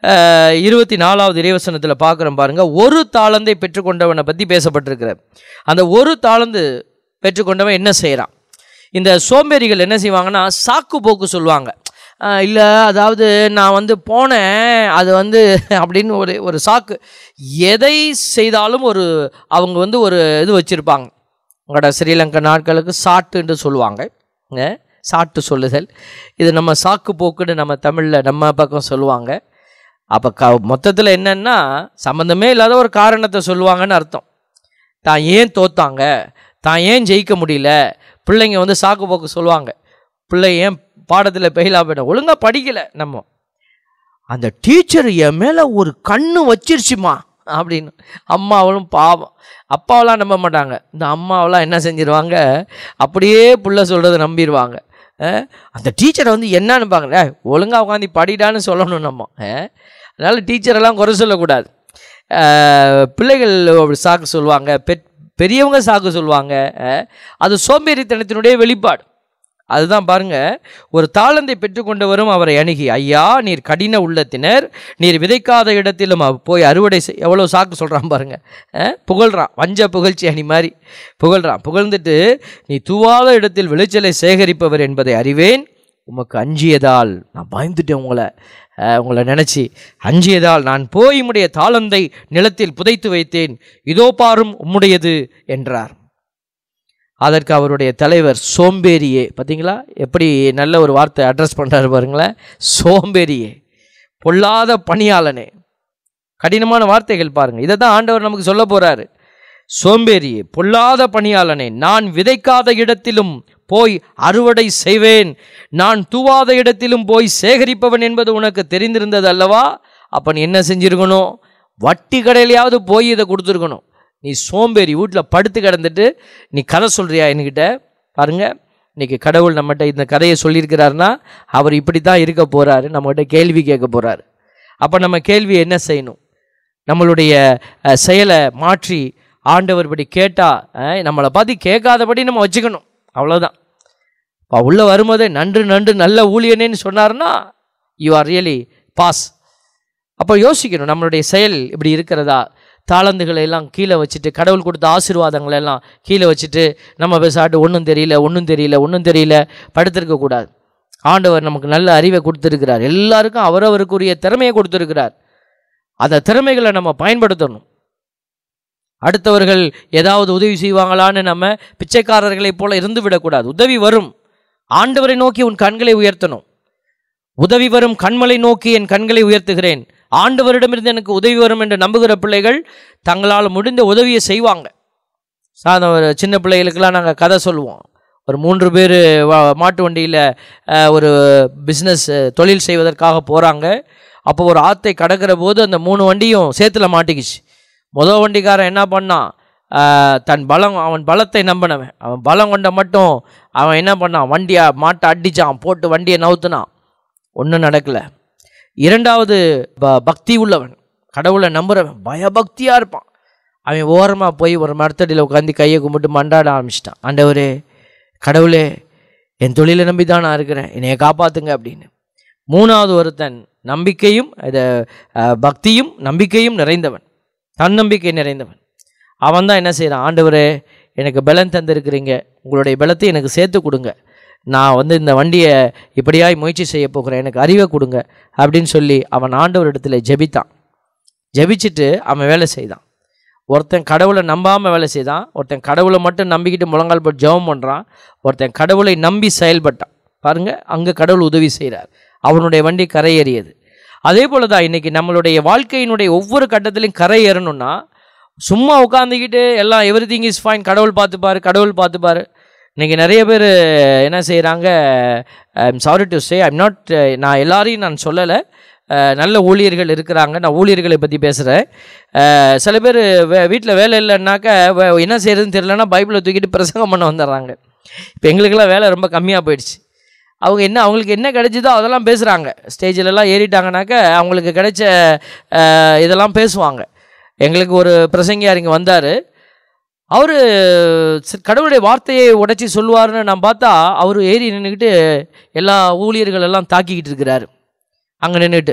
அஹ், இருபத்தி நாலாவது இறைவசனத்தில் பார்க்குறோம் பாருங்க ஒரு தாளந்தை பெற்றுக்கொண்டவனை பற்றி பேசப்பட்டிருக்கிறார் அந்த ஒரு தாளந்து பெற்றுக்கொண்டவன் என்ன செய்கிறான் இந்த சோம்பேறிகள் என்ன செய்வாங்கன்னா சாக்கு போக்கு சொல்லுவாங்க இல்லை அதாவது நான் வந்து போனேன் அது வந்து அப்படின்னு ஒரு ஒரு சாக்கு எதை செய்தாலும் ஒரு அவங்க வந்து ஒரு இது வச்சுருப்பாங்க உங்களோட ஸ்ரீலங்கா நாட்களுக்கு சாட்டுன்னு சொல்லுவாங்க ங்க, சாட்டு சொல்லுதல் இது நம்ம சாக்கு போக்குன்னு நம்ம தமிழில் நம்ம பக்கம் சொல்லுவாங்க அப்போ க மொத்தத்தில் என்னன்னா சம்மந்தமே இல்லாத ஒரு காரணத்தை சொல்லுவாங்கன்னு அர்த்தம் தான் ஏன் தோத்தாங்க தான் ஏன் ஜெயிக்க முடியல பிள்ளைங்க வந்து சாக்கு போக்கு சொல்லுவாங்க பிள்ளை ஏன் பாடத்தில் பெயிலா போயிடும் ஒழுங்காக படிக்கலை நம்ம அந்த டீச்சர் என் மேலே ஒரு கண்ணு வச்சிருச்சுமா அப்படின்னு அம்மாவளும் பாவம் அப்பாவெல்லாம் நம்ப மாட்டாங்க இந்த அம்மாவெல்லாம் என்ன செஞ்சிருவாங்க அப்படியே புள்ள சொல்கிறத நம்பிடுவாங்க அஹ், அந்த டீச்சரை வந்து என்னன்னு பாங்க ஒழுங்காக உட்காந்து படிடான்னு சொல்லணும் நம்ம அஹ், அதனால டீச்சரெல்லாம் குறை சொல்லக்கூடாது அஹ், பிள்ளைகள் அப்படி சாக்கு சொல்லுவாங்க பெட் பெரியவங்க சாக்கு சொல்லுவாங்க அஹ், அது சோம்பேறித்தனத்தினுடைய வெளிப்பாடு அதுதான் பாருங்க ஒரு தாளந்தை பெற்றுக்கொண்டவரும் அவரை அணுகி ஐயா நீர் கடின உள்ளத்தினர் நீர் விதைக்காத இடத்திலும் அவ- போய் அறுவடை செய் எவ்வளோ சாக்கு சொல்கிறான் பாருங்க அஹ், புகழ்றான் வஞ்ச புகழ்ச்சி அணி மாதிரி புகழ்றான் புகழ்ந்துட்டு நீ தூவாத இடத்தில் விளைச்சலை சேகரிப்பவர் என்பதை அறிவேன் உமக்கு அஞ்சியதால் நான் பயந்துட்டேன் உங்களை அஹ், உங்களை நினச்சி அஞ்சியதால் நான் போய் உம்முடைய தாளந்தை நிலத்தில் புதைத்து வைத்தேன் இதோ பாரும் உம்முடையது என்றார் அதற்கு அவருடைய தலைவர் சோம்பேறியே பார்த்தீங்களா எப்படி நல்ல ஒரு வார்த்தை அட்ரஸ் பண்ணுறாரு பாருங்களேன் சோம்பேறியே பொல்லாத பணியாளனே கடினமான வார்த்தைகள் பாருங்க இதை தான் ஆண்டவர் நமக்கு சொல்ல போறாரு சோம்பேறியே பொல்லாத பணியாளனே நான் விதைக்காத இடத்திலும் போய் அறுவடை செய்வேன் நான் தூவாத இடத்திலும் போய் சேகரிப்பவன் என்பது உனக்கு தெரிந்திருந்தது அல்லவா அப்ப நீ என்ன செஞ்சிருக்கணும் வட்டி கடையிலையாவது போய் இதை கொடுத்துருக்கணும் நீ சோம்பேறி வீட்டில் படுத்து கிடந்துட்டு நீ கதை சொல்றியா என்கிட்ட பாருங்க இன்னைக்கு கடவுள் நம்மகிட்ட இந்த கதையை சொல்லியிருக்கிறாருன்னா அவர் இப்படி தான் இருக்க போறாரு நம்மகிட்ட கேள்வி கேட்க போறாரு அப்போ நம்ம கேள்வி என்ன செய்யணும் நம்மளுடைய அஹ், செயலை மாற்றி ஆண்டவர் இப்படி கேட்டால் நம்மளை பார்த்து கேட்காதபடி நம்ம வச்சுக்கணும் அவ்வளோதான் இப்போ உள்ளே வரும்போதே நன்று நன்று நல்ல ஊழியனேன்னு சொன்னாருன்னா யூ ஆர் ரியலி பாஸ் அப்போ யோசிக்கணும் நம்மளுடைய செயல் இப்படி இருக்கிறதா தாளந்துகளை எல்லாம் கீழே வச்சுட்டு கடவுள் கொடுத்த ஆசீர்வாதங்களை எல்லாம் கீழே வச்சுட்டு நம்ம பேசாட்டு ஒன்றும் தெரியல ஒன்றும் தெரியல ஒன்றும் தெரியல படுத்திருக்க கூடாது ஆண்டவர் நமக்கு நல்ல அறிவை கொடுத்துருக்கிறார் எல்லாருக்கும் அவரவருக்குரிய திறமையை கொடுத்துருக்கிறார் அந்த திறமைகளை நம்ம பயன்படுத்தணும் அடுத்தவர்கள் ஏதாவது உதவி செய்வாங்களான்னு நம்ம பிச்சைக்காரர்களைப் போல இருந்து விடக்கூடாது உதவி வரும் ஆண்டவரை நோக்கி உன் கண்களை உயர்த்தணும் உதவி வரும் கண்மலை நோக்கி என் கண்களை உயர்த்துகிறேன் ஆண்டவரிடமிருந்து எனக்கு உதவி வரும் என்று நம்புகிற பிள்ளைகள் தங்களால் முடிந்த உதவியை செய்வாங்க சாதா ஒரு சின்ன பிள்ளைகளுக்கெல்லாம் நாங்கள் கதை சொல்லுவோம் ஒரு மூன்று பேர் மாட்டு வண்டியில் ஒரு பிஸ்னஸ் தொழில் செய்வதற்காக போகிறாங்க அப்போ ஒரு ஆத்தை கடக்கிற போது அந்த மூணு வண்டியும் சேத்துல மாட்டிக்கிச்சு முதல் வண்டிக்காரன் என்ன பண்ணான் அஹ், தன் பலம் அவன் பலத்தை நம்பினவன் அவன் பலம் கொண்ட மட்டும் அவன் என்ன பண்ணான் வண்டியை மாட்டை அடிச்சான் போட்டு வண்டியை நவுத்துனான் ஒன்றும் நடக்கலை இரண்டாவது ப பக்தி உள்ளவன் கடவுளை நம்புறவன் பயபக்தியாக இருப்பான் அவன் ஓரமாக போய் ஒரு மரத்தடியில் உட்காந்து கையை கும்பிட்டு மண்டாட ஆரம்பிச்சிட்டான் ஆண்டவரே கடவுளே என் தொழிலை நம்பி தான் நான் இருக்கிறேன் என்னைய காப்பாத்துங்க அப்படின்னு மூணாவது ஒருத்தன் நம்பிக்கையும் இது அஹ், பக்தியும் நம்பிக்கையும் நிறைந்தவன் தன்னம்பிக்கை நிறைந்தவன் அவன் தான் என்ன செய்கிறான் ஆண்டவரே எனக்கு பலன் தந்திருக்கிறீங்க உங்களுடைய பலத்தை எனக்கு சேர்த்து கொடுங்க நான் வந்து இந்த வண்டியை இப்படியாய் முயற்சி செய்ய போகிறேன் எனக்கு அறிவை கொடுங்க அப்படின்னு சொல்லி அவன் ஆண்டவரிடத்துல ஜெபித்தான் ஜெபிச்சுட்டு அவன் வேலை செய்தான் ஒருத்தன் கடவுளை நம்பாமல் வேலை செய்தான் ஒருத்தன் கடவுளை மட்டும் நம்பிக்கிட்டு முழங்கால் போட்டு ஜெபம் பண்ணுறான் ஒருத்தன் கடவுளை நம்பி செயல்பட்டான் பாருங்க அங்கே கடவுள் உதவி செய்கிறார் அவனுடைய வண்டி கரையேறியது அதே போல தான் இன்னைக்கு நம்மளுடைய வாழ்க்கையினுடைய ஒவ்வொரு கட்டத்திலையும் கரை ஏறணும்னா சும்மா உட்காந்துக்கிட்டு எல்லாம் எவ்ரி திங் இஸ் ஃபைன் கடவுள் பார்த்துப்பாரு கடவுள் பார்த்துப்பாரு இன்னைக்கு நிறைய பேர் என்ன செய்கிறாங்க I'm sorry to say I'm not நான் எல்லாரையும் நான் சொல்லலை அஹ், நல்ல ஊழியர்கள் இருக்கிறாங்க நான் ஊழியர்களை பற்றி பேசுகிறேன் சில பேர் வே வீட்டில் வேலை இல்லைன்னாக்க வே- என்ன செய்யறதுன்னு தெரியலன்னா பைபிளை தூக்கிட்டு பிரசங்கம் பண்ண வந்துடுறாங்க இப்போ எங்களுக்கெல்லாம் வேலை ரொம்ப கம்மியாக போயிடுச்சு அவங்க என்ன அவங்களுக்கு என்ன கிடைச்சதோ அதெல்லாம் பேசுகிறாங்க ஸ்டேஜிலலாம் ஏறிட்டாங்கனாக்க அவங்களுக்கு கிடைச்ச அஹ், இதெல்லாம் பேசுவாங்க எங்களுக்கு ஒரு பிரசங்கியார் இங்கே வந்தார் அவர் கடவுளுடைய வார்த்தையை உடைச்சி சொல்லுவாருன்னு நான் பார்த்தா அவர் ஏறி நின்றுக்கிட்டு எல்லா ஊழியர்கள் எல்லாம் தாக்கிக்கிட்டு இருக்கிறாரு அங்கே நின்றுட்டு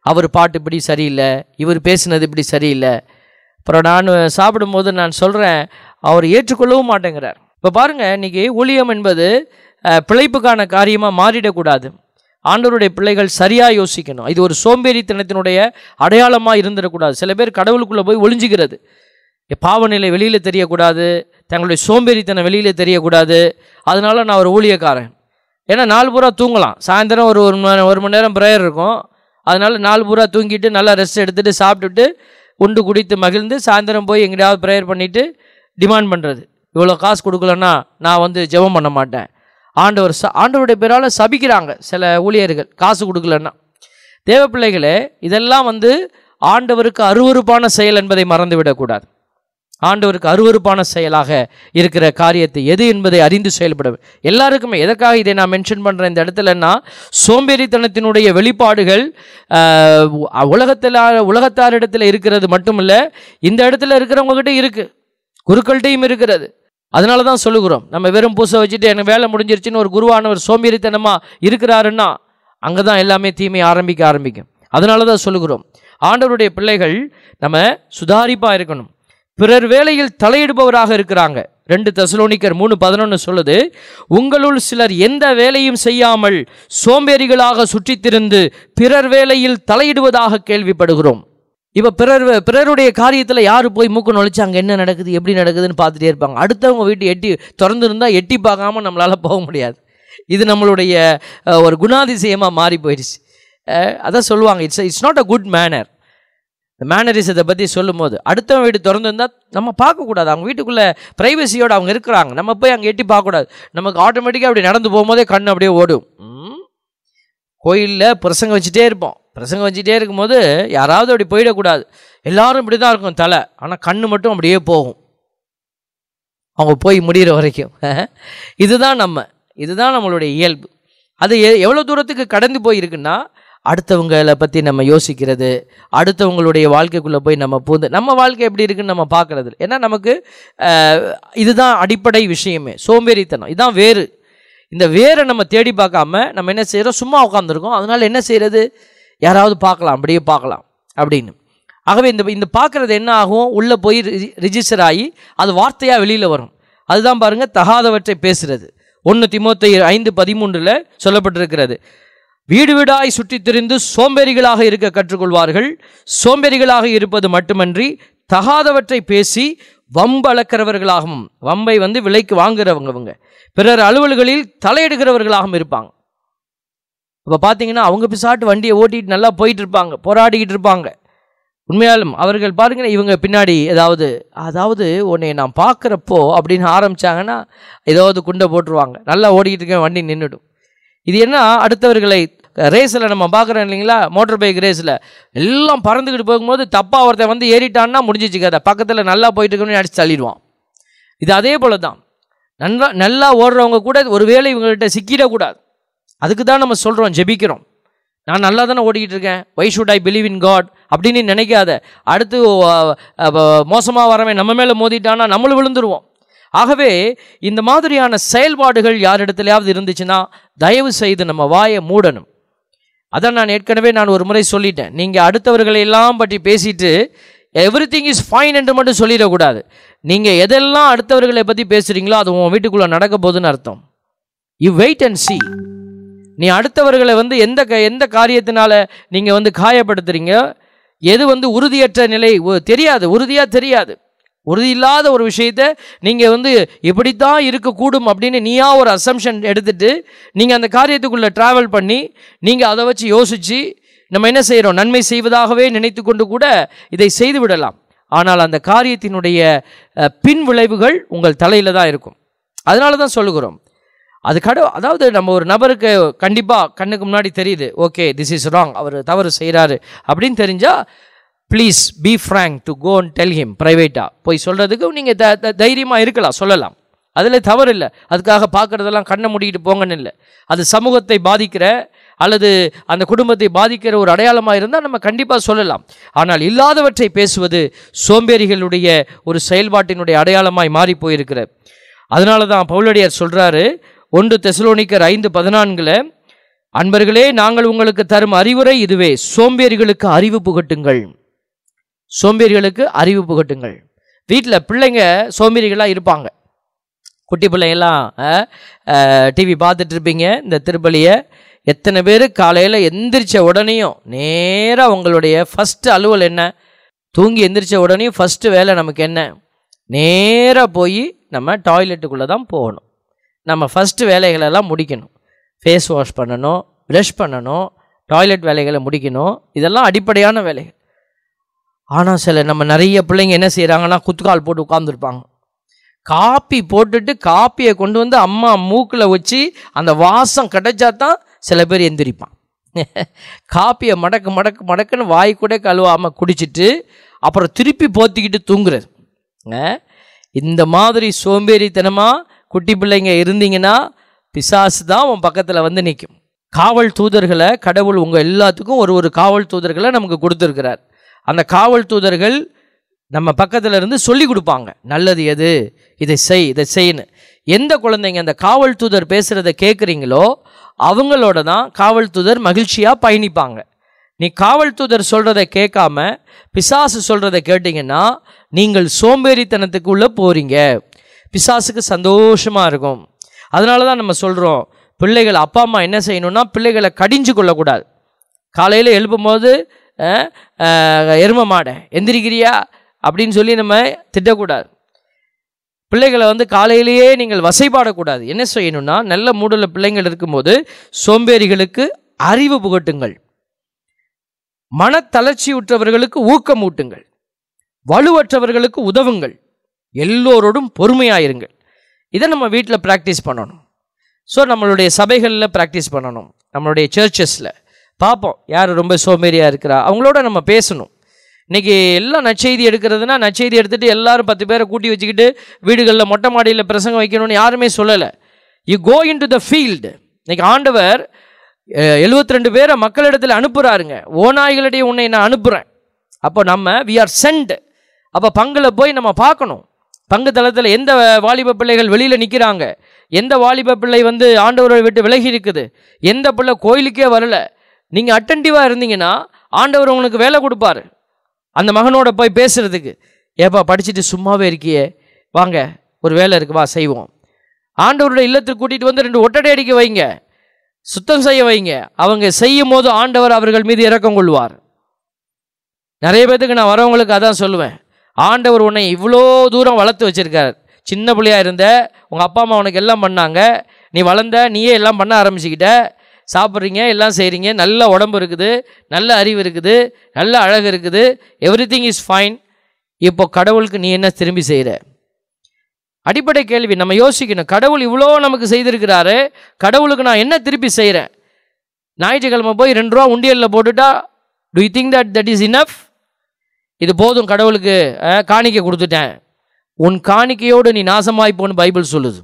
அவர் பாட்டு இப்படி சரியில்லை இவர் பேசினது இப்படி சரியில்லை அப்புறம் நான் சாப்பிடும்போது நான் சொல்கிறேன் அவர் ஏற்றுக்கொள்ளவும் மாட்டேங்கிறார் இப்போ பாருங்கள் இன்றைக்கி ஊழியம் என்பது அஹ், பிழைப்புக்கான காரியமாக மாறிடக்கூடாது ஆண்டவருடைய பிள்ளைகள் சரியாக யோசிக்கணும் இது ஒரு சோம்பேறித்தனத்தினுடைய அடையாளமாக இருந்துடக்கூடாது சில பேர் கடவுளுக்குள்ளே போய் ஒளிஞ்சுக்கிறது பாவநிலை வெளியில் தெரியக்கூடாது தங்களுடைய சோம்பேறித்தனம் வெளியில் தெரியக்கூடாது அதனால நான் ஒரு ஊழியக்காரன் ஏன்னா நாலு பூரா தூங்கலாம் சாயந்தரம் ஒரு ஒரு மணி ஒரு மணி நேரம் ப்ரேயர் இருக்கும் அதனால நாலு பூரா தூங்கிட்டு நல்லா ரெஸ்ட் எடுத்துட்டு சாப்பிட்டுட்டு உண்டு குடித்து மகிழ்ந்து சாயந்தரம் போய் எங்கேயாவது ப்ரேயர் பண்ணிவிட்டு டிமாண்ட் பண்ணுறது இவ்வளோ காசு கொடுக்கலன்னா நான் வந்து ஜெபம் பண்ண மாட்டேன் ஆண்டவர் ச ஆண்டவருடைய பேரால் சபிக்கிறாங்க சில ஊழியர்கள் காசு கொடுக்கலன்னா தேவ பிள்ளைகளே இதெல்லாம் வந்து ஆண்டவருக்கு அருவருப்பான செயல் என்பதை மறந்துவிடக்கூடாது ஆண்டவருக்கு அருவருப்பான செயலாக இருக்கிற காரியத்தை எது என்பதை அறிந்து செயல்பட வே- எல்லாருக்குமே எதற்காக இதை நான் மென்ஷன் பண்ணுறேன் இந்த இடத்துலன்னா சோம்பேறித்தனத்தினுடைய வெளிப்பாடுகள் ஆஹ், உ- உலகத்தில் உலகத்தாரிடத்தில் இருக்கிறது மட்டுமில்ல இந்த இடத்துல இருக்கிறவங்க கிட்ட இருக்கு குருக்கள்கிட்டையும் இருக்கிறது அதனால தான் சொல்லுகிறோம் நம்ம வெறும் பூசை வச்சுட்டு எனக்கு வேலை முடிஞ்சிருச்சுன்னு ஒரு குருவானவர் சோம்பேறித்தனமாக இருக்கிறாருன்னா அங்கே தான் எல்லாமே தீமை ஆரம்பிக்க ஆரம்பிக்கும் அதனால தான் சொல்லுகிறோம் ஆண்டவருடைய பிள்ளைகள் நம்ம சுதாரிப்பாக இருக்கணும் பிறர் வேலையில் தலையிடுபவராக இருக்கிறாங்க ரெண்டு தெசலோனிக்கர் மூணு பதினொன்று சொல்லுது உங்களுள் சிலர் எந்த வேலையும் செய்யாமல் சோம்பேறிகளாக சுற்றித்திருந்து பிறர் வேலையில் தலையிடுவதாக கேள்விப்படுகிறோம் இப்போ பிறர் பிறருடைய காரியத்தில் யார் போய் மூக்கு நுழைச்சு அங்கே என்ன நடக்குது எப்படி நடக்குதுன்னு பார்த்துட்டே இருப்பாங்க அடுத்தவங்க வீட்டு எட்டி திறந்து இருந்தால் எட்டி பார்க்காம நம்மளால் போக முடியாது இது நம்மளுடைய அஹ், ஒரு குணாதிசயமாக மாறி போயிடுச்சு அஹ், அதான் சொல்லுவாங்க it's it's not a good manner இந்த மேனரிசத்தை பற்றி சொல்லும்போது அடுத்தவன் வீடு திறந்து இருந்தால் நம்ம பார்க்கக்கூடாது அவங்க வீட்டுக்குள்ளே ப்ரைவசியோடு அவங்க இருக்கிறாங்க நம்ம போய் அங்கே எட்டி பார்க்கக்கூடாது நமக்கு ஆட்டோமேட்டிக்காக அப்படி நடந்து போகும்போதே கண் அப்படியே ஓடும் ம். கோயிலில் பிரசங்கம் வச்சுட்டே இருப்போம் பிரசங்கம் வச்சுட்டே இருக்கும்போது யாராவது அப்படி போயிடக்கூடாது எல்லாரும் இப்படி தான் இருக்கும் தலை ஆனால் கண்ணு மட்டும் அப்படியே போகும் அவங்க போய் முடிகிற வரைக்கும் இதுதான் நம்ம இதுதான் நம்மளுடைய இயல்பு அது எ எவ்வளோ தூரத்துக்கு கடந்து போயிருக்குன்னா அடுத்தவங்களை பற்றி நம்ம யோசிக்கிறது அடுத்தவங்களுடைய வாழ்க்கைக்குள்ளே போய் நம்ம பூந்து நம்ம வாழ்க்கை எப்படி இருக்குன்னு நம்ம பார்க்கறது இல்ல. ஏன்னா நமக்கு அஹ், இதுதான் அடிப்படை விஷயமே சோம்பேறித்தனம் இதான் வேறு இந்த வேரை நம்ம தேடி பார்க்காம நம்ம என்ன செய்கிறோம் சும்மா உட்காந்துருக்கோம் அதனால் என்ன செய்கிறது யாராவது பார்க்கலாம் அப்படியே பார்க்கலாம் அப்படின்னு ஆகவே இந்த இந்த பார்க்குறது என்ன ஆகும் உள்ளே போய் ரிஜிஸ்டர் ஆகி அது வார்த்தையாக வெளியில் வரும் அதுதான் பாருங்க தகாதவற்றை பேசுறது ஒன்று திமோத்தை ஐந்து பதிமூன்றில் சொல்லப்பட்டிருக்கிறது வீடு வீடாய் சுற்றித் திரிந்து சோம்பேறிகளாக இருக்க கற்றுக்கொள்வார்கள் சோம்பேறிகளாக இருப்பது மட்டுமன்றி தகாதவற்றை பேசி வம்பளக்கிறவர்களாகவும் வம்பை வந்து விலைக்கு வாங்குறவங்க இவங்க பிறர் அலுவல்களில் தலையிடுகிறவர்களாகவும் இருப்பாங்க இப்போ பார்த்தீங்கன்னா அவங்க பிசாட்டு வண்டியை ஓட்டிட்டு நல்லா போயிட்டு இருப்பாங்க போராடிக்கிட்டு இருப்பாங்க உண்மையாலும் அவர்கள் பாருங்க இவங்க பின்னாடி ஏதாவது அதாவது உன்னை நான் பார்க்குறப்போ அப்படின்னு ஆரம்பிச்சாங்கன்னா ஏதாவது குண்டை போட்டுருவாங்க நல்லா ஓடிக்கிட்டு இருக்கேன் வண்டி நின்றுடும் இது என்ன அடுத்தவர்களை ரேஸில் நம்ம பார்க்குறோம் இல்லைங்களா மோட்டார் பைக் ரேஸில் எல்லாம் பறந்துக்கிட்டு போகும்போது தப்பாக ஒருத்தன் வந்து ஏறிட்டான்னா முடிஞ்சிச்சு கதை பக்கத்தில் நல்லா போயிட்டு இருக்கணும்னு அடிச்சு தள்ளிடுவான் இது அதே போல தான் நல்லா நல்லா ஓடுறவங்க கூட ஒருவேளை இவங்கள்ட்ட சிக்கிடக்கூடாது அதுக்கு தான் நம்ம சொல்கிறோம் ஜெபிக்கிறோம் நான் நல்லா தானே ஓடிக்கிட்டு இருக்கேன் why should I believe in God அப்படின்னு நினைக்காத அடுத்து மோசமாக வரவன் நம்ம மேலே மோதிட்டானா நம்மளும் விழுந்துருவோம் ஆகவே இந்த மாதிரியான செயல்பாடுகள் யாரிடத்துலையாவது இருந்துச்சுன்னா தயவு செய்து நம்ம வாயை மூடணும் அதான் நான் ஏற்கனவே நான் ஒரு முறை சொல்லிட்டேன் நீங்கள் அடுத்தவர்களை எல்லாம் பற்றி பேசிட்டு எவ்ரி திங் இஸ் ஃபைன் என்று மட்டும் சொல்லிடக்கூடாது நீங்கள் எதெல்லாம் அடுத்தவர்களை பற்றி பேசுகிறீங்களோ அது உன் வீட்டுக்குள்ளே நடக்க போகுதுன்னு அர்த்தம் யூ வெயிட் அண்ட் see நீ அடுத்தவர்களை வந்து எந்த க எந்த காரியத்தினால நீங்கள் வந்து காயப்படுத்துறீங்க எது வந்து உறுதியற்ற நிலை உ- தெரியாது உறுதியாக தெரியாது உறுதி இல்லாத ஒரு விஷயத்த நீங்கள் வந்து இப்படித்தான் இருக்கக்கூடும் அப்படின்னு நீயா ஒரு அசம்ஷன் எடுத்துட்டு நீங்கள் அந்த காரியத்துக்குள்ளே ட்ராவல் பண்ணி நீங்கள் அதை வச்சு யோசித்து நம்ம என்ன செய்கிறோம் நன்மை செய்வதாகவே நினைத்து கொண்டு கூட இதை செய்து விடலாம் ஆனால் அந்த காரியத்தினுடைய அஹ், பின் விளைவுகள் உங்கள் தலையில் தான் இருக்கும் அதனால தான் சொல்லுகிறோம் அது கட அதாவது நம்ம ஒரு நபருக்கு கண்டிப்பாக கண்ணுக்கு முன்னாடி தெரியுது ஓகே திஸ் இஸ் ராங் அவர் தவறு செய்கிறாரு அப்படின்னு தெரிஞ்சால் please be frank to go and tell him ப்ரைவேட்டாக போய் சொல்கிறதுக்கு நீங்கள் த த- தைரியமா இருக்கலாம் சொல்லலாம் அதில் தவறு இல்லை அதுக்காக பார்க்குறதெல்லாம் கண்ணை மூடிக்கிட்டு போங்கன்னு இல்லை அது சமூகத்தை பாதிக்கிற அல்லது அந்த குடும்பத்தை பாதிக்கிற ஒரு அடையாளமாக இருந்தால் நம்ம கண்டிப்பாக சொல்லலாம் ஆனால் இல்லாதவற்றை பேசுவது சோம்பேறிகளுடைய ஒரு செயல்பாட்டினுடைய அடையாளமாய் மாறி போயிருக்கிறது அதனால தான் பவுலடியார் சொல்கிறாரு ஒன்று தெசலோனிக்கர் ஐந்து பதினான்கில் அன்பர்களே நாங்கள் உங்களுக்கு தரும் அறிவுரை இதுவே சோம்பேறிகளுக்கு அறிவு புகட்டுங்கள் சோம்பேறிகளுக்கு அறிவு புகட்டுங்கள் வீட்டில் பிள்ளைங்க சோம்பேறிகளாக இருப்பாங்க குட்டி பிள்ளைங்கெல்லாம் டிவி பார்த்துட்டு இருப்பீங்க இந்த திருப்பலியை எத்தனை பேர் காலையில் எந்திரிச்ச உடனேயும் நேராக உங்களுடைய ஃபஸ்ட்டு அலுவல் என்ன தூங்கி எந்திரிச்ச உடனேயும் ஃபஸ்ட்டு வேலை நமக்கு என்ன நேராக போய் நம்ம டாய்லெட்டுக்குள்ளே தான் போகணும் நம்ம ஃபஸ்ட்டு வேலைகளெல்லாம் முடிக்கணும் ஃபேஸ் வாஷ் பண்ணணும் ப்ரஷ் பண்ணணும் டாய்லெட் வேலைகளை முடிக்கணும் இதெல்லாம் அடிப்படையான வேலைகள் ஆனால் சில நம்ம நிறைய பிள்ளைங்க என்ன செய்கிறாங்கன்னா குத்துக்கால் போட்டு உட்காந்துருப்பாங்க காப்பி போட்டுட்டு காப்பியை கொண்டு வந்து அம்மா மூக்கில் வச்சு அந்த வாசம் கிடைச்சா தான் சில பேர் எந்திரிப்பான் காப்பியை மடக்கு மடக்கு மடக்குன்னு வாய் கூட கழுவாமல் குடிச்சிட்டு அப்புறம் திருப்பி போத்திக்கிட்டு தூங்குறது அஹ், இந்த மாதிரி சோம்பேறித்தனமாக குட்டி பிள்ளைங்க இருந்தீங்கன்னா பிசாசு தான் உன் பக்கத்தில் வந்து நிற்கும் காவல் தூதர்களை கடவுள் உங்கள் எல்லாத்துக்கும் ஒரு ஒரு காவல் தூதர்களை நமக்கு கொடுத்துருக்கிறார் அந்த காவல் தூதர்கள் நம்ம பக்கத்தில் இருந்து சொல்லி கொடுப்பாங்க நல்லது எது இதை செய் இதை செய்யு எந்த குழந்தைங்க அந்த காவல் தூதர் பேசுகிறத கேட்குறீங்களோ அவங்களோட தான் காவல் தூதர் மகிழ்ச்சியாக பயணிப்பாங்க நீ காவல் தூதர் சொல்கிறத கேட்காம பிசாசு சொல்கிறத கேட்டிங்கன்னா நீங்கள் சோம்பேறித்தனத்துக்குள்ளே போகிறீங்க பிசாசுக்கு சந்தோஷமாக இருக்கும் அதனால தான் நம்ம சொல்கிறோம் பிள்ளைகள் அப்பா அம்மா என்ன செய்யணும்னா பிள்ளைகளை கடிஞ்சு கொள்ளக்கூடாது காலையில் எழுப்பும்போது அஹ், அஹ், எரும மாடை எந்திரிக்கிறியா அப்படின்னு சொல்லி நம்ம திட்டக்கூடாது பிள்ளைகளை வந்து காலையிலேயே நீங்கள் வசைபாடக்கூடாது என்ன செய்யணும்னா நல்ல மூடல பிள்ளைங்கள் இருக்கும்போது சோம்பேறிகளுக்கு அறிவு புகட்டுங்கள் மனத்தளர்ச்சியுற்றவர்களுக்கு ஊக்கமூட்டுங்கள் வலுவற்றவர்களுக்கு உதவுங்கள் எல்லோரோடும் பொறுமையாயிருங்கள் இதை நம்ம வீட்டில் ப்ராக்டிஸ் பண்ணணும் ஸோ நம்மளுடைய சபைகளில் ப்ராக்டிஸ் பண்ணணும் நம்மளுடைய சர்ச்சஸில் பார்ப்போம் யார் ரொம்ப சோம்பேறியாக இருக்கிறா அவங்களோட நம்ம பேசணும் இன்றைக்கி எல்லாம் நற்செய்தி எடுக்கிறதுனா நற்செய்தி எடுத்துகிட்டு எல்லாரும் பத்து பேரை கூட்டி வச்சுக்கிட்டு வீடுகளில் மொட்டை மாடியில் பிரசங்கம் வைக்கணும்னு யாருமே சொல்லலை you go into the field இன்னைக்கு ஆண்டவர் எழுபத்தி ரெண்டு பேரை மக்களிடத்தில் அனுப்புகிறாருங்க ஓநாய்களிடையே உன்னை நான் அனுப்புகிறேன் அப்போ நம்ம வி ஆர் சென்ட் அப்போ பங்கில் போய் நம்ம பார்க்கணும் பங்கு தளத்தில் எந்த வாலிப பிள்ளைகள் வெளியில் நிற்கிறாங்க எந்த வாலிப பிள்ளை வந்து ஆண்டவரை விட்டு விலகி இருக்குது எந்த பிள்ளை கோயிலுக்கே வரல நீங்கள் அட்டன்டிவாக இருந்தீங்கன்னா ஆண்டவர் உங்களுக்கு வேலை கொடுப்பாரு அந்த மகனோட போய் பேசுறதுக்கு ஏப்பா படிச்சுட்டு சும்மாவே இருக்கியே வாங்க ஒரு வேலை இருக்கு வா செய்வோம் ஆண்டவருடைய இல்லத்துக்கு கூட்டிகிட்டு வந்து ரெண்டு ஒட்டடை அடிக்க வைங்க சுத்தம் செய்ய வைங்க அவங்க செய்யும் போது ஆண்டவர் அவர்கள் மீது இரக்கம் கொள்வார் நிறைய பேத்துக்கு நான் வரவங்களுக்கு அதான் சொல்லுவேன் ஆண்டவர் உன்னை இவ்வளோ தூரம் வளர்த்து வச்சிருக்கார் சின்ன பிள்ளையா இருந்த உங்கள் அப்பா அம்மா உனக்கு எல்லாம் பண்ணாங்க நீ வளர்ந்த நீயே எல்லாம் பண்ண ஆரம்பிச்சுக்கிட்ட சாப்பிட்றீங்க எல்லாம் செய்கிறீங்க நல்ல உடம்பு இருக்குது நல்ல அறிவு இருக்குது நல்ல அழகு இருக்குது எவ்ரி திங் இஸ் ஃபைன் இப்போ கடவுளுக்கு நீ என்ன திரும்பி செய்கிற அடிப்படை கேள்வி நம்ம யோசிக்கணும் கடவுள் இவ்வளோ நமக்கு செய்திருக்கிறாரு கடவுளுக்கு நான் என்ன திருப்பி செய்கிறேன் ஞாயிற்றுக்கிழமை போய் ரெண்டு ரூபா உண்டியலில் போட்டுட்டா do you think that that is enough இது போதும் கடவுளுக்கு அஹ், காணிக்கை கொடுத்துட்டேன் உன் காணிக்கையோடு நீ நாசமாய் போன்னு பைபிள் சொல்லுது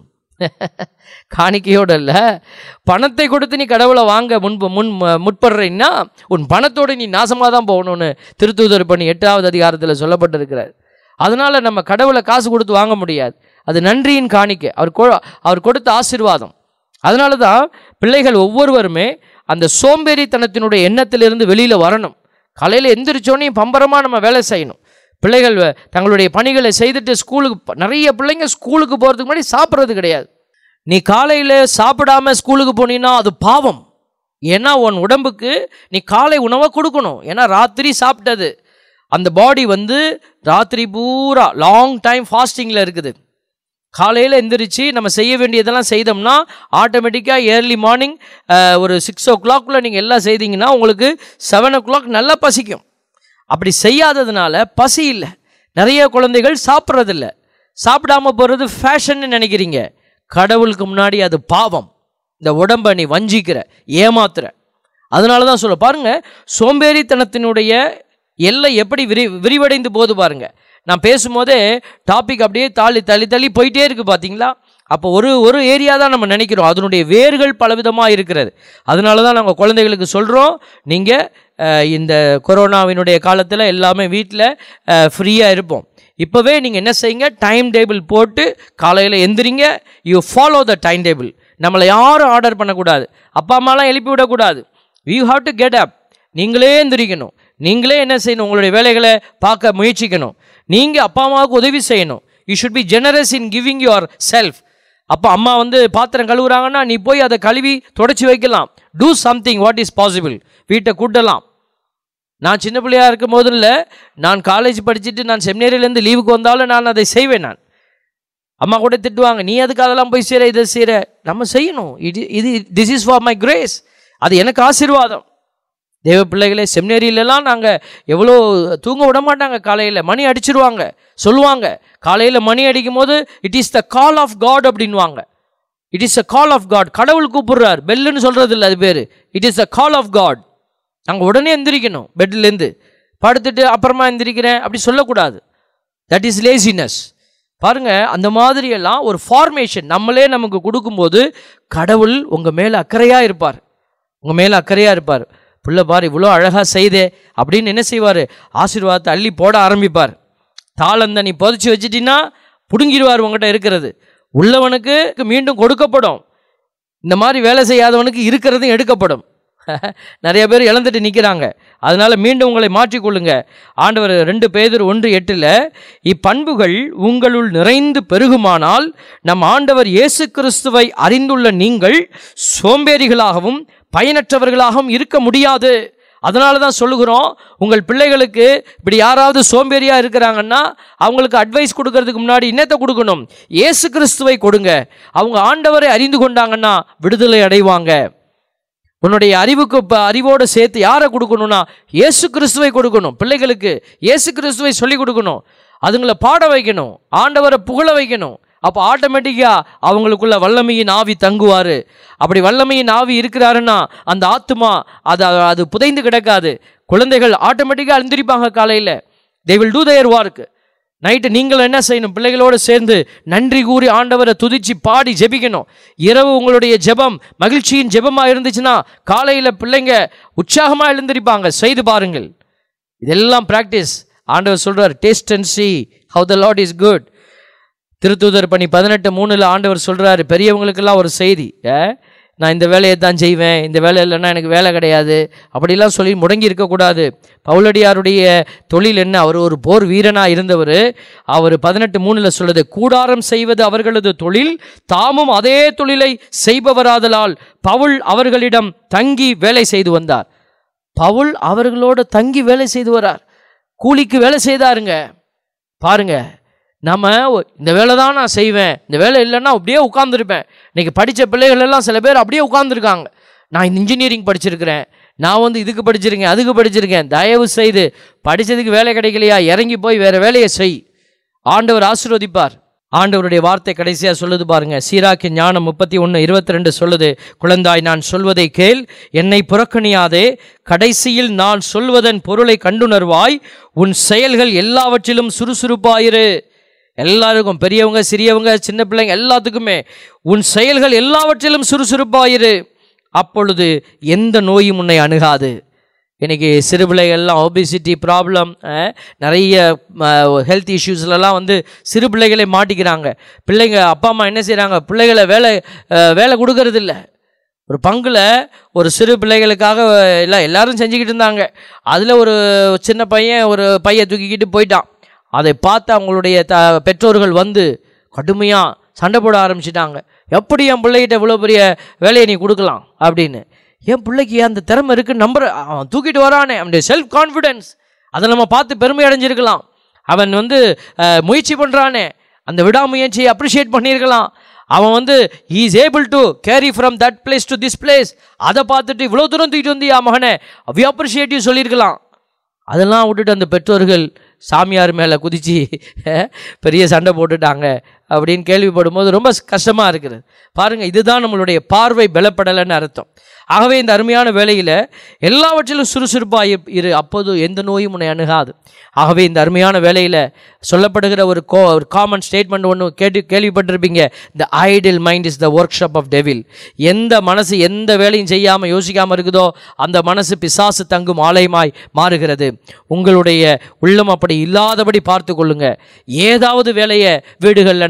காணிக்கையோடு அல்ல பணத்தை கொடுத்து நீ கடவுளை வாங்க முன்பு முன் முற்படுறீன்னா உன் பணத்தோடு நீ நாசமாக தான் போகணும்னு திருத்தூதர் பண்ணி எட்டாவது அதிகாரத்தில் சொல்லப்பட்டிருக்கிறார் அதனால் நம்ம கடவுளை காசு கொடுத்து வாங்க முடியாது அது நன்றியின் காணிக்கை அவர் கொ அவர் கொடுத்த ஆசீர்வாதம் அதனால தான் பிள்ளைகள் ஒவ்வொருவருமே அந்த சோம்பேறித்தனத்தினுடைய எண்ணத்திலிருந்து வெளியில் வரணும் காலையில் எந்திரிச்சோடனே பம்பரமாக நம்ம வேலை செய்யணும் பிள்ளைகள் வ- தங்களுடைய பணிகளை செய்துட்டு ஸ்கூலுக்கு ப- நிறைய பிள்ளைங்க ஸ்கூலுக்கு போகிறதுக்கு முன்னாடி சாப்பிட்றது கிடையாது நீ காலையில் சாப்பிடாம ஸ்கூலுக்கு போனீன்னா அது பாவம் ஏன்னா உன் உடம்புக்கு நீ காலை உணவை கொடுக்கணும் ஏன்னா ராத்திரி சாப்பிட்டது அந்த பாடி வந்து ராத்திரி பூரா லாங் டைம் ஃபாஸ்டிங்கில் இருக்குது காலையில் எந்திரிச்சு நம்ம செய்ய வேண்டியதெல்லாம் செய்தோம்னா ஆட்டோமேட்டிக்காக ஏர்லி மார்னிங் ஒரு சிக்ஸ் ஓ கிளாக்குள்ளே நீங்கள் எல்லாம் செய்தீங்கன்னா உங்களுக்கு செவன் ஓ கிளாக் நல்லா பசிக்கும் அப்படி செய்யாததுனால பசி இல்லை நிறைய குழந்தைகள் சாப்பிட்றதில்ல சாப்பிடாம போகிறது ஃபேஷன்னு நினைக்கிறீங்க கடவுளுக்கு முன்னாடி அது பாவம் இந்த உடம்பை நீ வஞ்சிக்கிற ஏமாத்துற அதனால தான் சொல்ல பாருங்க சோம்பேறித்தனத்தினுடைய எல்லை எப்படி விரி விரிவடைந்து போகுது பாருங்க நான் பேசும்போதே டாபிக் அப்படியே தாளி தள்ளி தள்ளி போயிட்டே இருக்கு பார்த்தீங்களா அப்போ ஒரு ஒரு ஏரியா தான் நம்ம நினைக்கிறோம் அதனுடைய வேர்கள் பலவிதமாக இருக்கிறது அதனால தான் நாங்கள் குழந்தைகளுக்கு சொல்கிறோம் நீங்கள் இந்த கொரோனாவினுடைய காலத்தில் எல்லாமே வீட்டில் ஃப்ரீயாக இருப்போம் இப்போவே நீங்கள் என்ன செய்யுங்க டைம் டேபிள் போட்டு காலையில் எந்திரிங்க you follow the time table நம்மளை யாரும் ஆர்டர் பண்ணக்கூடாது அப்பா அம்மாலாம் எழுப்பி விடக்கூடாது you have to get up நீங்களே எந்திரிக்கணும் நீங்களே என்ன செய்யணும் உங்களுடைய வேலைகளை பார்க்க முயற்சிக்கணும் நீங்கள் அப்பா அம்மாவுக்கு உதவி செய்யணும் you should be generous in giving yourself அப்போ அம்மா வந்து பாத்திரம் கழுவுறாங்கன்னா நீ போய் அதை கழுவி தொடச்சி வைக்கலாம் do something what is possible வீட்டை கூட்டலாம் நான் சின்ன பிள்ளையா இருக்கும் போதில் நான் காலேஜ் படிச்சுட்டு நான் செமினேரியிலேருந்து லீவுக்கு வந்தாலும் நான் அதை செய்வேன் நான் அம்மா கூட திட்டுவாங்க நீ அதுக்கு அதெல்லாம் போய் செய்கிற இதை செய்கிற நம்ம செய்யணும் இது இது this is for my grace அது எனக்கு ஆசீர்வாதம் தேவ பிள்ளைகளே செமினேரியிலலாம் நாங்கள் எவ்வளோ தூங்க விட மாட்டாங்க காலையில் மணி அடிச்சிருவாங்க சொல்லுவாங்க காலையில் மணி அடிக்கும் போது it is the call of God அப்படின்வாங்க it is a call of God கடவுள் கூப்பிடுறார் பெல்லுன்னு சொல்கிறது இல்லை அது பேர் it is a call of God நாங்கள் உடனே எந்திரிக்கணும் பெட்லேருந்து படுத்துட்டு அப்புறமா எந்திரிக்கிறேன் அப்படி சொல்லக்கூடாது தட் இஸ் லேசினஸ் பாருங்க அந்த மாதிரியெல்லாம் ஒரு ஃபார்மேஷன் நம்மளே நமக்கு கொடுக்கும்போது கடவுள் உங்கள் மேலே அக்கறையாக இருப்பார் உங்கள் மேலே அக்கறையாக இருப்பார் புள்ள பாரு இவ்வளோ அழகாக செய்தே அப்படின்னு என்ன செய்வார் ஆசீர்வாதத்தை அள்ளி போட ஆரம்பிப்பார் தாளந்த நீ புதைச்சி வச்சிட்டின்னா பிடுங்கிடுவார் உங்ககிட்ட இருக்கிறது உள்ளவனுக்கு மீண்டும் கொடுக்கப்படும் இந்த மாதிரி வேலை செய்யாதவனுக்கு இருக்கிறதும் எடுக்கப்படும் நிறைய பேர் இழந்துட்டு நிற்கிறாங்க அதனால் மீண்டும் உங்களை மாற்றிக்கொள்ளுங்க ஆண்டவர் ரெண்டு பேதர் ஒன்று எட்டில் இப்பண்புகள் உங்களுள் நிறைந்து பெருகுமானால் நம் ஆண்டவர் இயேசு கிறிஸ்துவை அறிந்துள்ள நீங்கள் சோம்பேறிகளாகவும் பயனற்றவர்களாகவும் இருக்க முடியாது அதனால தான் சொல்லுகிறோம் உங்கள் பிள்ளைகளுக்கு இப்படி யாராவது சோம்பேறியாக இருக்கிறாங்கன்னா அவங்களுக்கு அட்வைஸ் கொடுக்கறதுக்கு முன்னாடி என்னத்தை கொடுக்கணும் இயேசு கிறிஸ்துவை கொடுங்க அவங்க ஆண்டவரை அறிந்து கொண்டாங்கன்னா விடுதலை அடைவாங்க உன்னுடைய அறிவுக்கு இப்போ அறிவோடு சேர்த்து யாரை கொடுக்கணும்னா இயேசு கிறிஸ்துவை கொடுக்கணும் பிள்ளைகளுக்கு இயேசு கிறிஸ்துவை சொல்லி கொடுக்கணும் அதுங்களை பாட வைக்கணும் ஆண்டவரை புகழ வைக்கணும் அப்போ ஆட்டோமேட்டிக்காக அவங்களுக்குள்ள வல்லமையின் ஆவி தங்குவார் அப்படி வல்லமையின் ஆவி இருக்கிறாருன்னா அந்த ஆத்துமா அது அது புதைந்து கிடக்காது குழந்தைகள் ஆட்டோமேட்டிக்காக எழுந்திருப்பாங்க காலையில் they will do their work night நீங்கள் என்ன செய்யணும் பிள்ளைகளோடு சேர்ந்து நன்றி கூறி ஆண்டவரை துதிச்சு பாடி ஜெபிக்கணும் இரவு உங்களுடைய ஜெபம் மகிழ்ச்சியின் ஜெபமாக இருந்துச்சுன்னா காலையில் பிள்ளைங்க உற்சாகமாக எழுந்திருப்பாங்க செய்து பாருங்கள் இதெல்லாம் ப்ராக்டிஸ் ஆண்டவர் சொல்கிறார் taste and see how the Lord is good திருத்தூதர் பணி பதினெட்டு மூணில் ஆண்டவர் சொல்கிறாரு பெரியவங்களுக்கெல்லாம் ஒரு செய்தி ஏ, நான் இந்த வேலையை தான் செய்வேன் இந்த வேலை இல்லைன்னா எனக்கு வேலை கிடையாது அப்படிலாம் சொல்லி முடங்கி இருக்கக்கூடாது பவுலடியாருடைய தொழில் என்ன அவர் ஒரு போர் வீரனாக இருந்தவர் அவர் பதினெட்டு மூணில் சொல்லுது கூடாரம் செய்வது அவர்களது தொழில் தாமும் அதே தொழிலை செய்பவராதலால் பவுல் அவர்களிடம் தங்கி வேலை செய்து வந்தார் பவுல் அவர்களோட தங்கி வேலை செய்து வரார் கூலிக்கு வேலை செய்தாருங்க பாருங்க நம்ம ஒ- இந்த வேலை தான் நான் செய்வேன் இந்த வேலை இல்லைன்னா அப்படியே உட்காந்துருப்பேன் இன்னைக்கு படித்த பிள்ளைகள் எல்லாம் சில பேர் அப்படியே உட்காந்துருக்காங்க நான் இன்ஜினியரிங் படிச்சிருக்கிறேன் நான் வந்து இதுக்கு படிச்சிருக்கேன் அதுக்கு படிச்சிருக்கேன் தயவு செய்து படித்ததுக்கு வேலை கிடைக்கலையா இறங்கி போய் வேறு வேலையை செய் ஆண்டவர் ஆசீர்வதிப்பார் ஆண்டவருடைய வார்த்தை கடைசியாக சொல்லுது பாருங்க சீராக்கி ஞானம் முப்பத்தி ஒன்று இருபத்தி ரெண்டு சொல்லுது குழந்தாய் நான் சொல்வதை கேள் என்னை புறக்கணியாதே கடைசியில் நான் சொல்வதன் பொருளை கண்டுணர்வாய் உன் செயல்கள் எல்லாவற்றிலும் சுறுசுறுப்பாயிரு எல்லாருக்கும் பெரியவங்க சிறியவங்க சின்ன பிள்ளைங்க எல்லாத்துக்குமே உன் செயல்கள் எல்லாவற்றிலும் சுறுசுறுப்பாயிரு அப்பொழுது எந்த நோயும் உன்னை அணுகாது இன்னைக்கு சிறு பிள்ளைகள்லாம் ஒபிசிட்டி ப்ராப்ளம் நிறைய ஹெல்த் இஷ்யூஸ்லலாம் வந்து சிறு பிள்ளைகளை மாட்டிக்கிறாங்க பிள்ளைங்க அப்பா அம்மா என்ன செய்கிறாங்க பிள்ளைகளை வேலை அஹ், வேலை கொடுக்கறது இல்ல ஒரு பங்கில் ஒரு சிறு பிள்ளைகளுக்காக எல்லாம் எல்லாரும் செஞ்சுக்கிட்டு இருந்தாங்க அதில் ஒரு சின்ன பையன் ஒரு பையை தூக்கிக்கிட்டு போயிட்டான் அதை பார்த்து அவங்களுடைய த பெற்றோர்கள் வந்து கடுமையாக சண்டை போட ஆரம்பிச்சிட்டாங்க எப்படி என் பிள்ளைகிட்ட இவ்வளோ பெரிய வேலையை நீ கொடுக்கலாம் அப்படின்னு என் பிள்ளைக்கு அந்த திறமை இருக்குன்னு நம்புற அவன் தூக்கிட்டு வரானே அவனுடைய செல்ஃப் கான்ஃபிடென்ஸ் அதை நம்ம பார்த்து பெருமை அடைஞ்சிருக்கலாம் அவன் வந்து அஹ், முயற்சி பண்ணுறானே அந்த விடாமுயற்சியை அப்ரிஷியேட் பண்ணியிருக்கலாம் அவன் வந்து is able to carry from that place to this place அதை பார்த்துட்டு இவ்வளோ தூரம் தூக்கிட்டு வந்தியா மகனே வி அப்ரிஷியேட்டிவ் சொல்லியிருக்கலாம் அதெல்லாம் விட்டுட்டு அந்த பெற்றோர்கள் சாமியார் மேலே குதிச்சு பெரிய சண்டை போட்டுட்டாங்க அப்படின்னு கேள்விப்படும் ரொம்ப கஷ்டமாக இருக்குது பாருங்கள் இதுதான் நம்மளுடைய பார்வை பலப்படலைன்னு அர்த்தம் ஆகவே இந்த அருமையான வேலையில் எல்லாவற்றிலும் சுறுசுறுப்பாக இரு அப்போது எந்த நோயும் உன்னை அணுகாது ஆகவே இந்த அருமையான வேலையில் சொல்லப்படுகிற ஒரு கோ ஒரு காமன் ஸ்டேட்மெண்ட் ஒன்று கேட்டு கேள்விப்பட்டிருப்பீங்க the idle mind is the workshop of devil எந்த மனசு எந்த வேலையும் செய்யாமல் யோசிக்காமல் இருக்குதோ அந்த மனசு பிசாசு தங்கும் ஆலயமாய் மாறுகிறது உங்களுடைய உள்ளம் அப்படி இல்லாதபடி பார்த்து கொள்ளுங்க ஏதாவது வேலையை வீடுகளில் நம்ம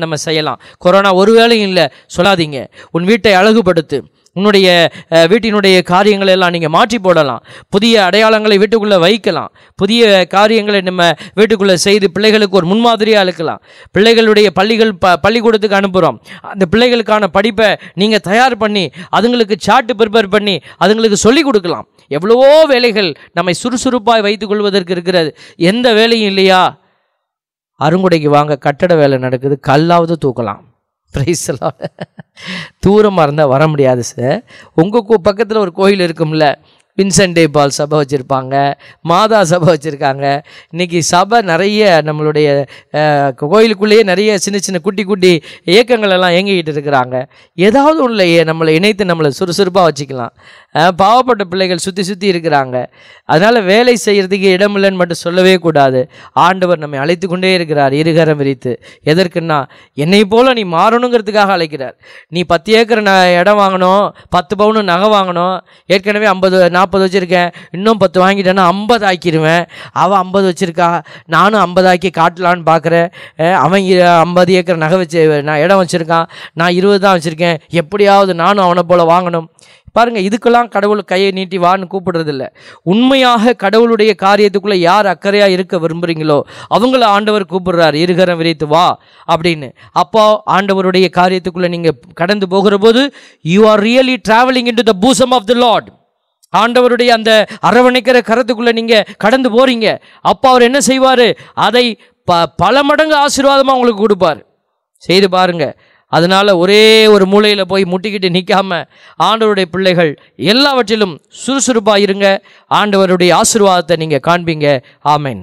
நம்ம செய்யலாம் கொரோனா ஒரு வேலையும் இல்லை சொல்லாதீங்க உன் வீட்டை அழகுபடுத்து உன்னுடைய அஹ், வீட்டினுடைய காரியங்களை எல்லாம் நீங்கள் மாற்றி போடலாம் புதிய அடையாளங்களை வீட்டுக்குள்ளே வைக்கலாம் புதிய காரியங்களை நம்ம வீட்டுக்குள்ளே செய்து பிள்ளைகளுக்கு ஒரு முன்மாதிரியாக இருக்கலாம் பிள்ளைகளுடைய பள்ளிகள் ப பள்ளிக்கூடத்துக்கு அனுப்புகிறோம் அந்த பிள்ளைகளுக்கான படிப்பை நீங்கள் தயார் பண்ணி அதுங்களுக்கு சார்ட்டு ப்ரிப்பேர் பண்ணி அதுங்களுக்கு சொல்லிக் கொடுக்கலாம் எவ்வளவோ வேலைகள் நம்மை சுறுசுறுப்பாய் வைத்துக் கொள்வதற்கு இருக்கிறது எந்த வேலையும் இல்லையா அருங்குடைக்கு வாங்க கட்டட வேலை நடக்குது கல்லாவது தூக்கலாம் பிரைஸ்லாம் தூரமாக இருந்தால் வர முடியாது சார் உங்கள் பக்கத்தில் ஒரு கோயில் இருக்கும்ல வின்சென்ட் டே பால் சபை வச்சுருப்பாங்க மாதா சபை வச்சுருக்காங்க இன்றைக்கி சபை நிறைய நம்மளுடைய அஹ், கோயிலுக்குள்ளேயே நிறைய சின்ன சின்ன குட்டி குட்டி இயக்கங்கள் எல்லாம் இயங்கிக்கிட்டு இருக்கிறாங்க ஏதாவது ஒன்றில் நம்மளை இணைத்து நம்மளை சுறுசுறுப்பாக வச்சுக்கலாம் அஹ், பாவப்பட்ட பிள்ளைகள் சுற்றி சுற்றி இருக்கிறாங்க அதனால் வேலை செய்கிறதுக்கு இடமில்லைன்னு மட்டும் சொல்லவே கூடாது ஆண்டவர் நம்மை அழைத்து கொண்டே இருக்கிறார் இருகரம் விரித்து எதற்குன்னா என்னை போல நீ மாறணுங்கிறதுக்காக அழைக்கிறார் நீ பத்து ஏக்கர் ந இடம் வாங்கணும் பத்து பவுனு நகை வாங்கணும் ஏற்கனவே ஐம்பது நாற்பது வச்சுருக்கேன் இன்னும் பத்து வாங்கிட்டேன்னா ஐம்பது ஆக்கிடுவேன் அவன் ஐம்பது வச்சுருக்கா நானும் ஐம்பது ஆக்கி காட்டலான்னு பார்க்குறேன் அவன் இ- ஐம்பது ஏக்கர் நகை வச்சு நான் இடம் வச்சுருக்கான் நான் இருபது தான் வச்சுருக்கேன் எப்படியாவது நானும் அவனை போல் வாங்கணும் பாருங்க இதுக்கெல்லாம் கடவுள் கையை நீட்டி வான்னு கூப்பிடுறதில்ல உண்மையாக கடவுளுடைய காரியத்துக்குள்ள யார் அக்கறையா இருக்க விரும்புறீங்களோ அவங்கள ஆண்டவர் கூப்பிடுறார் இருகரம் விரித்து வா அப்படின்னு அப்போ ஆண்டவருடைய காரியத்துக்குள்ள நீங்க கடந்து போகிற போது you are really travelling into the bosom of the Lord ஆண்டவருடைய அந்த அரவணைக்கிற கரத்துக்குள்ள நீங்க கடந்து போறீங்க அப்போ அவர் என்ன செய்வாரு அதை ப பல மடங்கு ஆசீர்வாதமா உங்களுக்கு கொடுப்பார் செய்து பாருங்க அதனால ஒரே ஒரு மூலையில போய் முட்டிக்கிட்டு நிற்காம ஆண்டவருடைய பிள்ளைகள் எல்லாவற்றிலும் சுறுசுறுப்பா இருங்க ஆண்டவருடைய ஆசீர்வாதத்தை நீங்க காண்பீங்க ஆமென்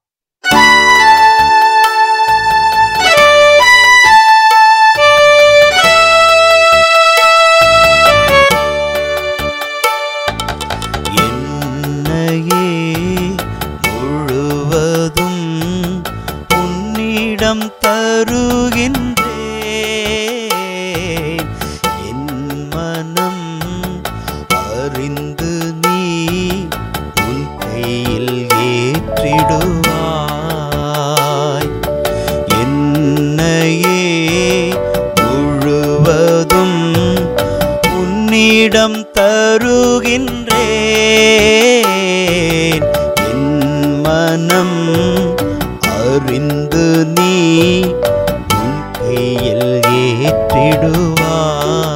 என்னையே முழுவதும் உன்னிடம் தருகின்றேன் என் மனம் அறிந்து நீ உன் கையில் ஏற்றிடுவாய் என்னையே முழுவதும் உன்னிடம் தருகின்றேன் என் மனம் அறிந்து நீ உன் கையில் ஏற்றிடுவாய்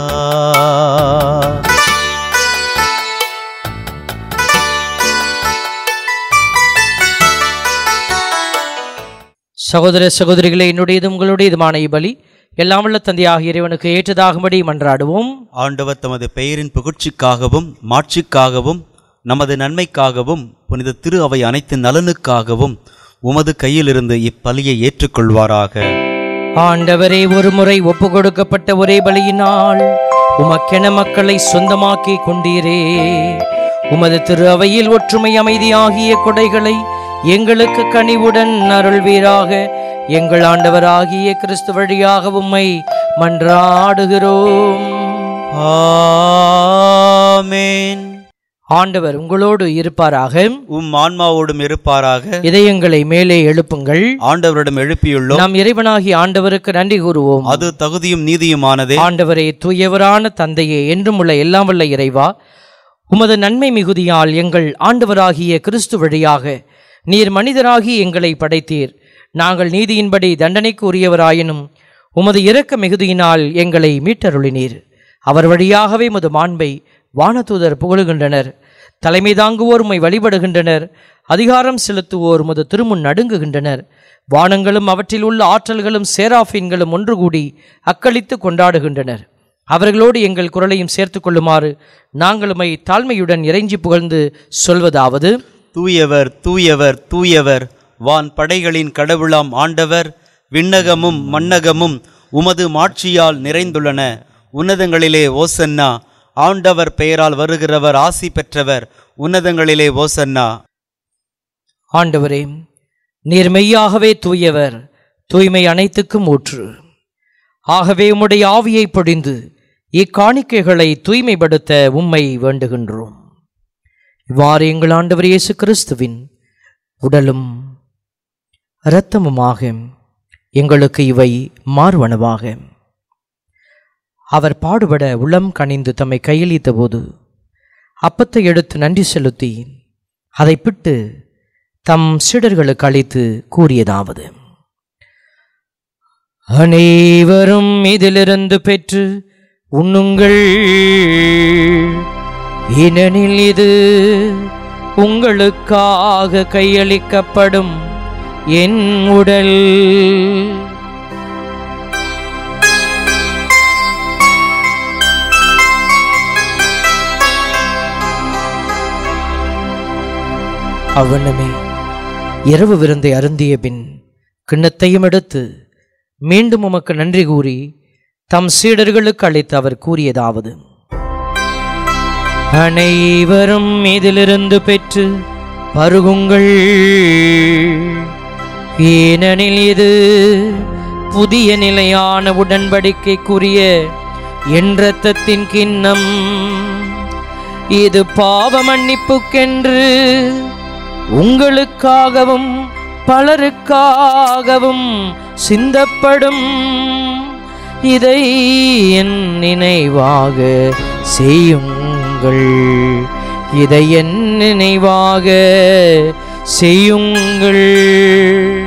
சகோதர சகோதரிகளே என்னுடையது உங்களுடையதுமான பலி எல்லாம் வல்ல தந்தையாக இறைவனுக்கு ஏற்றதாகும்படி மன்றாடுவோம் ஆண்டவர் தமது பெயரின் புகழ்ச்சிக்காகவும் மாட்சிக்காகவும் நமது நன்மைக்காகவும் புனித திரு அவை அனைத்து நலனுக்காகவும் உமது கையிலிருந்து இப்பலியை ஏற்றுக்கொள்வாராக ஆண்டவரே ஒரு முறை ஒப்பு கொடுக்கப்பட்ட ஒரே பலியினால் உமக்கென மக்களை சொந்தமாக்கி கொண்டீரே உமது திரு அவையில் ஒற்றுமை அமைதி ஆகிய கொடைகளை எங்களுக்கு கனிவுடன் அருள்வீராக எங்கள் ஆண்டவராகிய கிறிஸ்து வழியாக உம்மை மன்றாடுகிறோம் ஆமென் ஆண்டவர் உங்களோடு இருப்பாராக உம் ஆன்மாவோடும் இருப்பாராக இதயங்களை மேலே எழுப்புங்கள் ஆண்டவரிடம் எழுப்பியுள்ளோம் நாம் இறைவனாகிய ஆண்டவருக்கு நன்றி கூறுவோம் அது தகுதியும் நீதியுமானதே ஆண்டவரே தூயவரான தந்தையே என்றும் உள்ள எல்லாம் வல்ல இறைவா உமது நன்மை மிகுதியால் எங்கள் ஆண்டவராகிய கிறிஸ்து வழியாக நீர் மனிதராகி எங்களை படைத்தீர் நாங்கள் நீதியின்படி தண்டனைக்கு உரியவராயினும் உமது இரக்க மிகுதியினால் எங்களை மீட்டருளினீர் அவர் வழியாகவே உமது மாண்பை வானதூதர் புகழுகின்றனர் தலைமை தாங்குவோர் உம்மை வழிபடுகின்றனர் அதிகாரம் செலுத்துவோர் உமது திருமுன் நடுங்குகின்றனர் வானங்களும் அவற்றில் உள்ள ஆற்றல்களும் சேராஃபின்களும் ஒன்று கூடி அக்களித்து கொண்டாடுகின்றனர் அவர்களோடு எங்கள் குரலையும் சேர்த்துக் கொள்ளுமாறு நாங்கள் உம்மை தாழ்மையுடன் இறைஞ்சி புகழ்ந்து சொல்வதாவது தூயவர் தூயவர் தூயவர் வான் படைகளின் கடவுளாம் ஆண்டவர் விண்ணகமும் மண்ணகமும் உமது மாட்சியால் நிறைந்துள்ளன உன்னதங்களிலே ஓசன்னா ஆண்டவர் பெயரால் வருகிறவர் ஆசி பெற்றவர் உன்னதங்களிலே ஓசன்னா ஆண்டவரே நீர் மெய்யாகவே தூயவர் தூய்மை அனைத்துக்கும் ஊற்று ஆகவே உம்முடைய ஆவியை பொழிந்து இக்காணிக்கைகளை தூய்மைப்படுத்த உம்மை வேண்டுகின்றோம் இவ்வாறு எங்கள் ஆண்டவர் இயேசு கிறிஸ்துவின் உடலும் இரத்தமுமாக எங்களுக்கு இவை மாறுவனவாக அவர் பாடுபட உளம் கனிந்து தம்மை கையளித்த போது அப்பத்தை எடுத்து நன்றி செலுத்தி அதை பிட்டு தம் சீடர்களுக்கு அளித்து கூறியதாவது அனைவரும் இதிலிருந்து பெற்று உண்ணுங்கள் ஏனெனில் இது உங்களுக்காக கையளிக்கப்படும் என் உடல் அவனமே இரவு விருந்தை அருந்திய பின் கிண்ணத்தையும் எடுத்து மீண்டும் உமக்கு நன்றி கூறி தம் சீடர்களுக்கு அளித்து அவர் கூறியதாவது அனைவரும் இதிலிருந்து பெற்று பருகுங்கள் ஏனெனில் இது புதிய நிலையான உடன்படிக்கைக்குரிய என் இரத்தத்தின் கிண்ணம் இது பாவ மன்னிப்புக்கென்று உங்களுக்காகவும் பலருக்காகவும் சிந்தப்படும் இதை என் நினைவாக செய்யுங்கள் இதை என் நினைவாக செய்யுங்கள்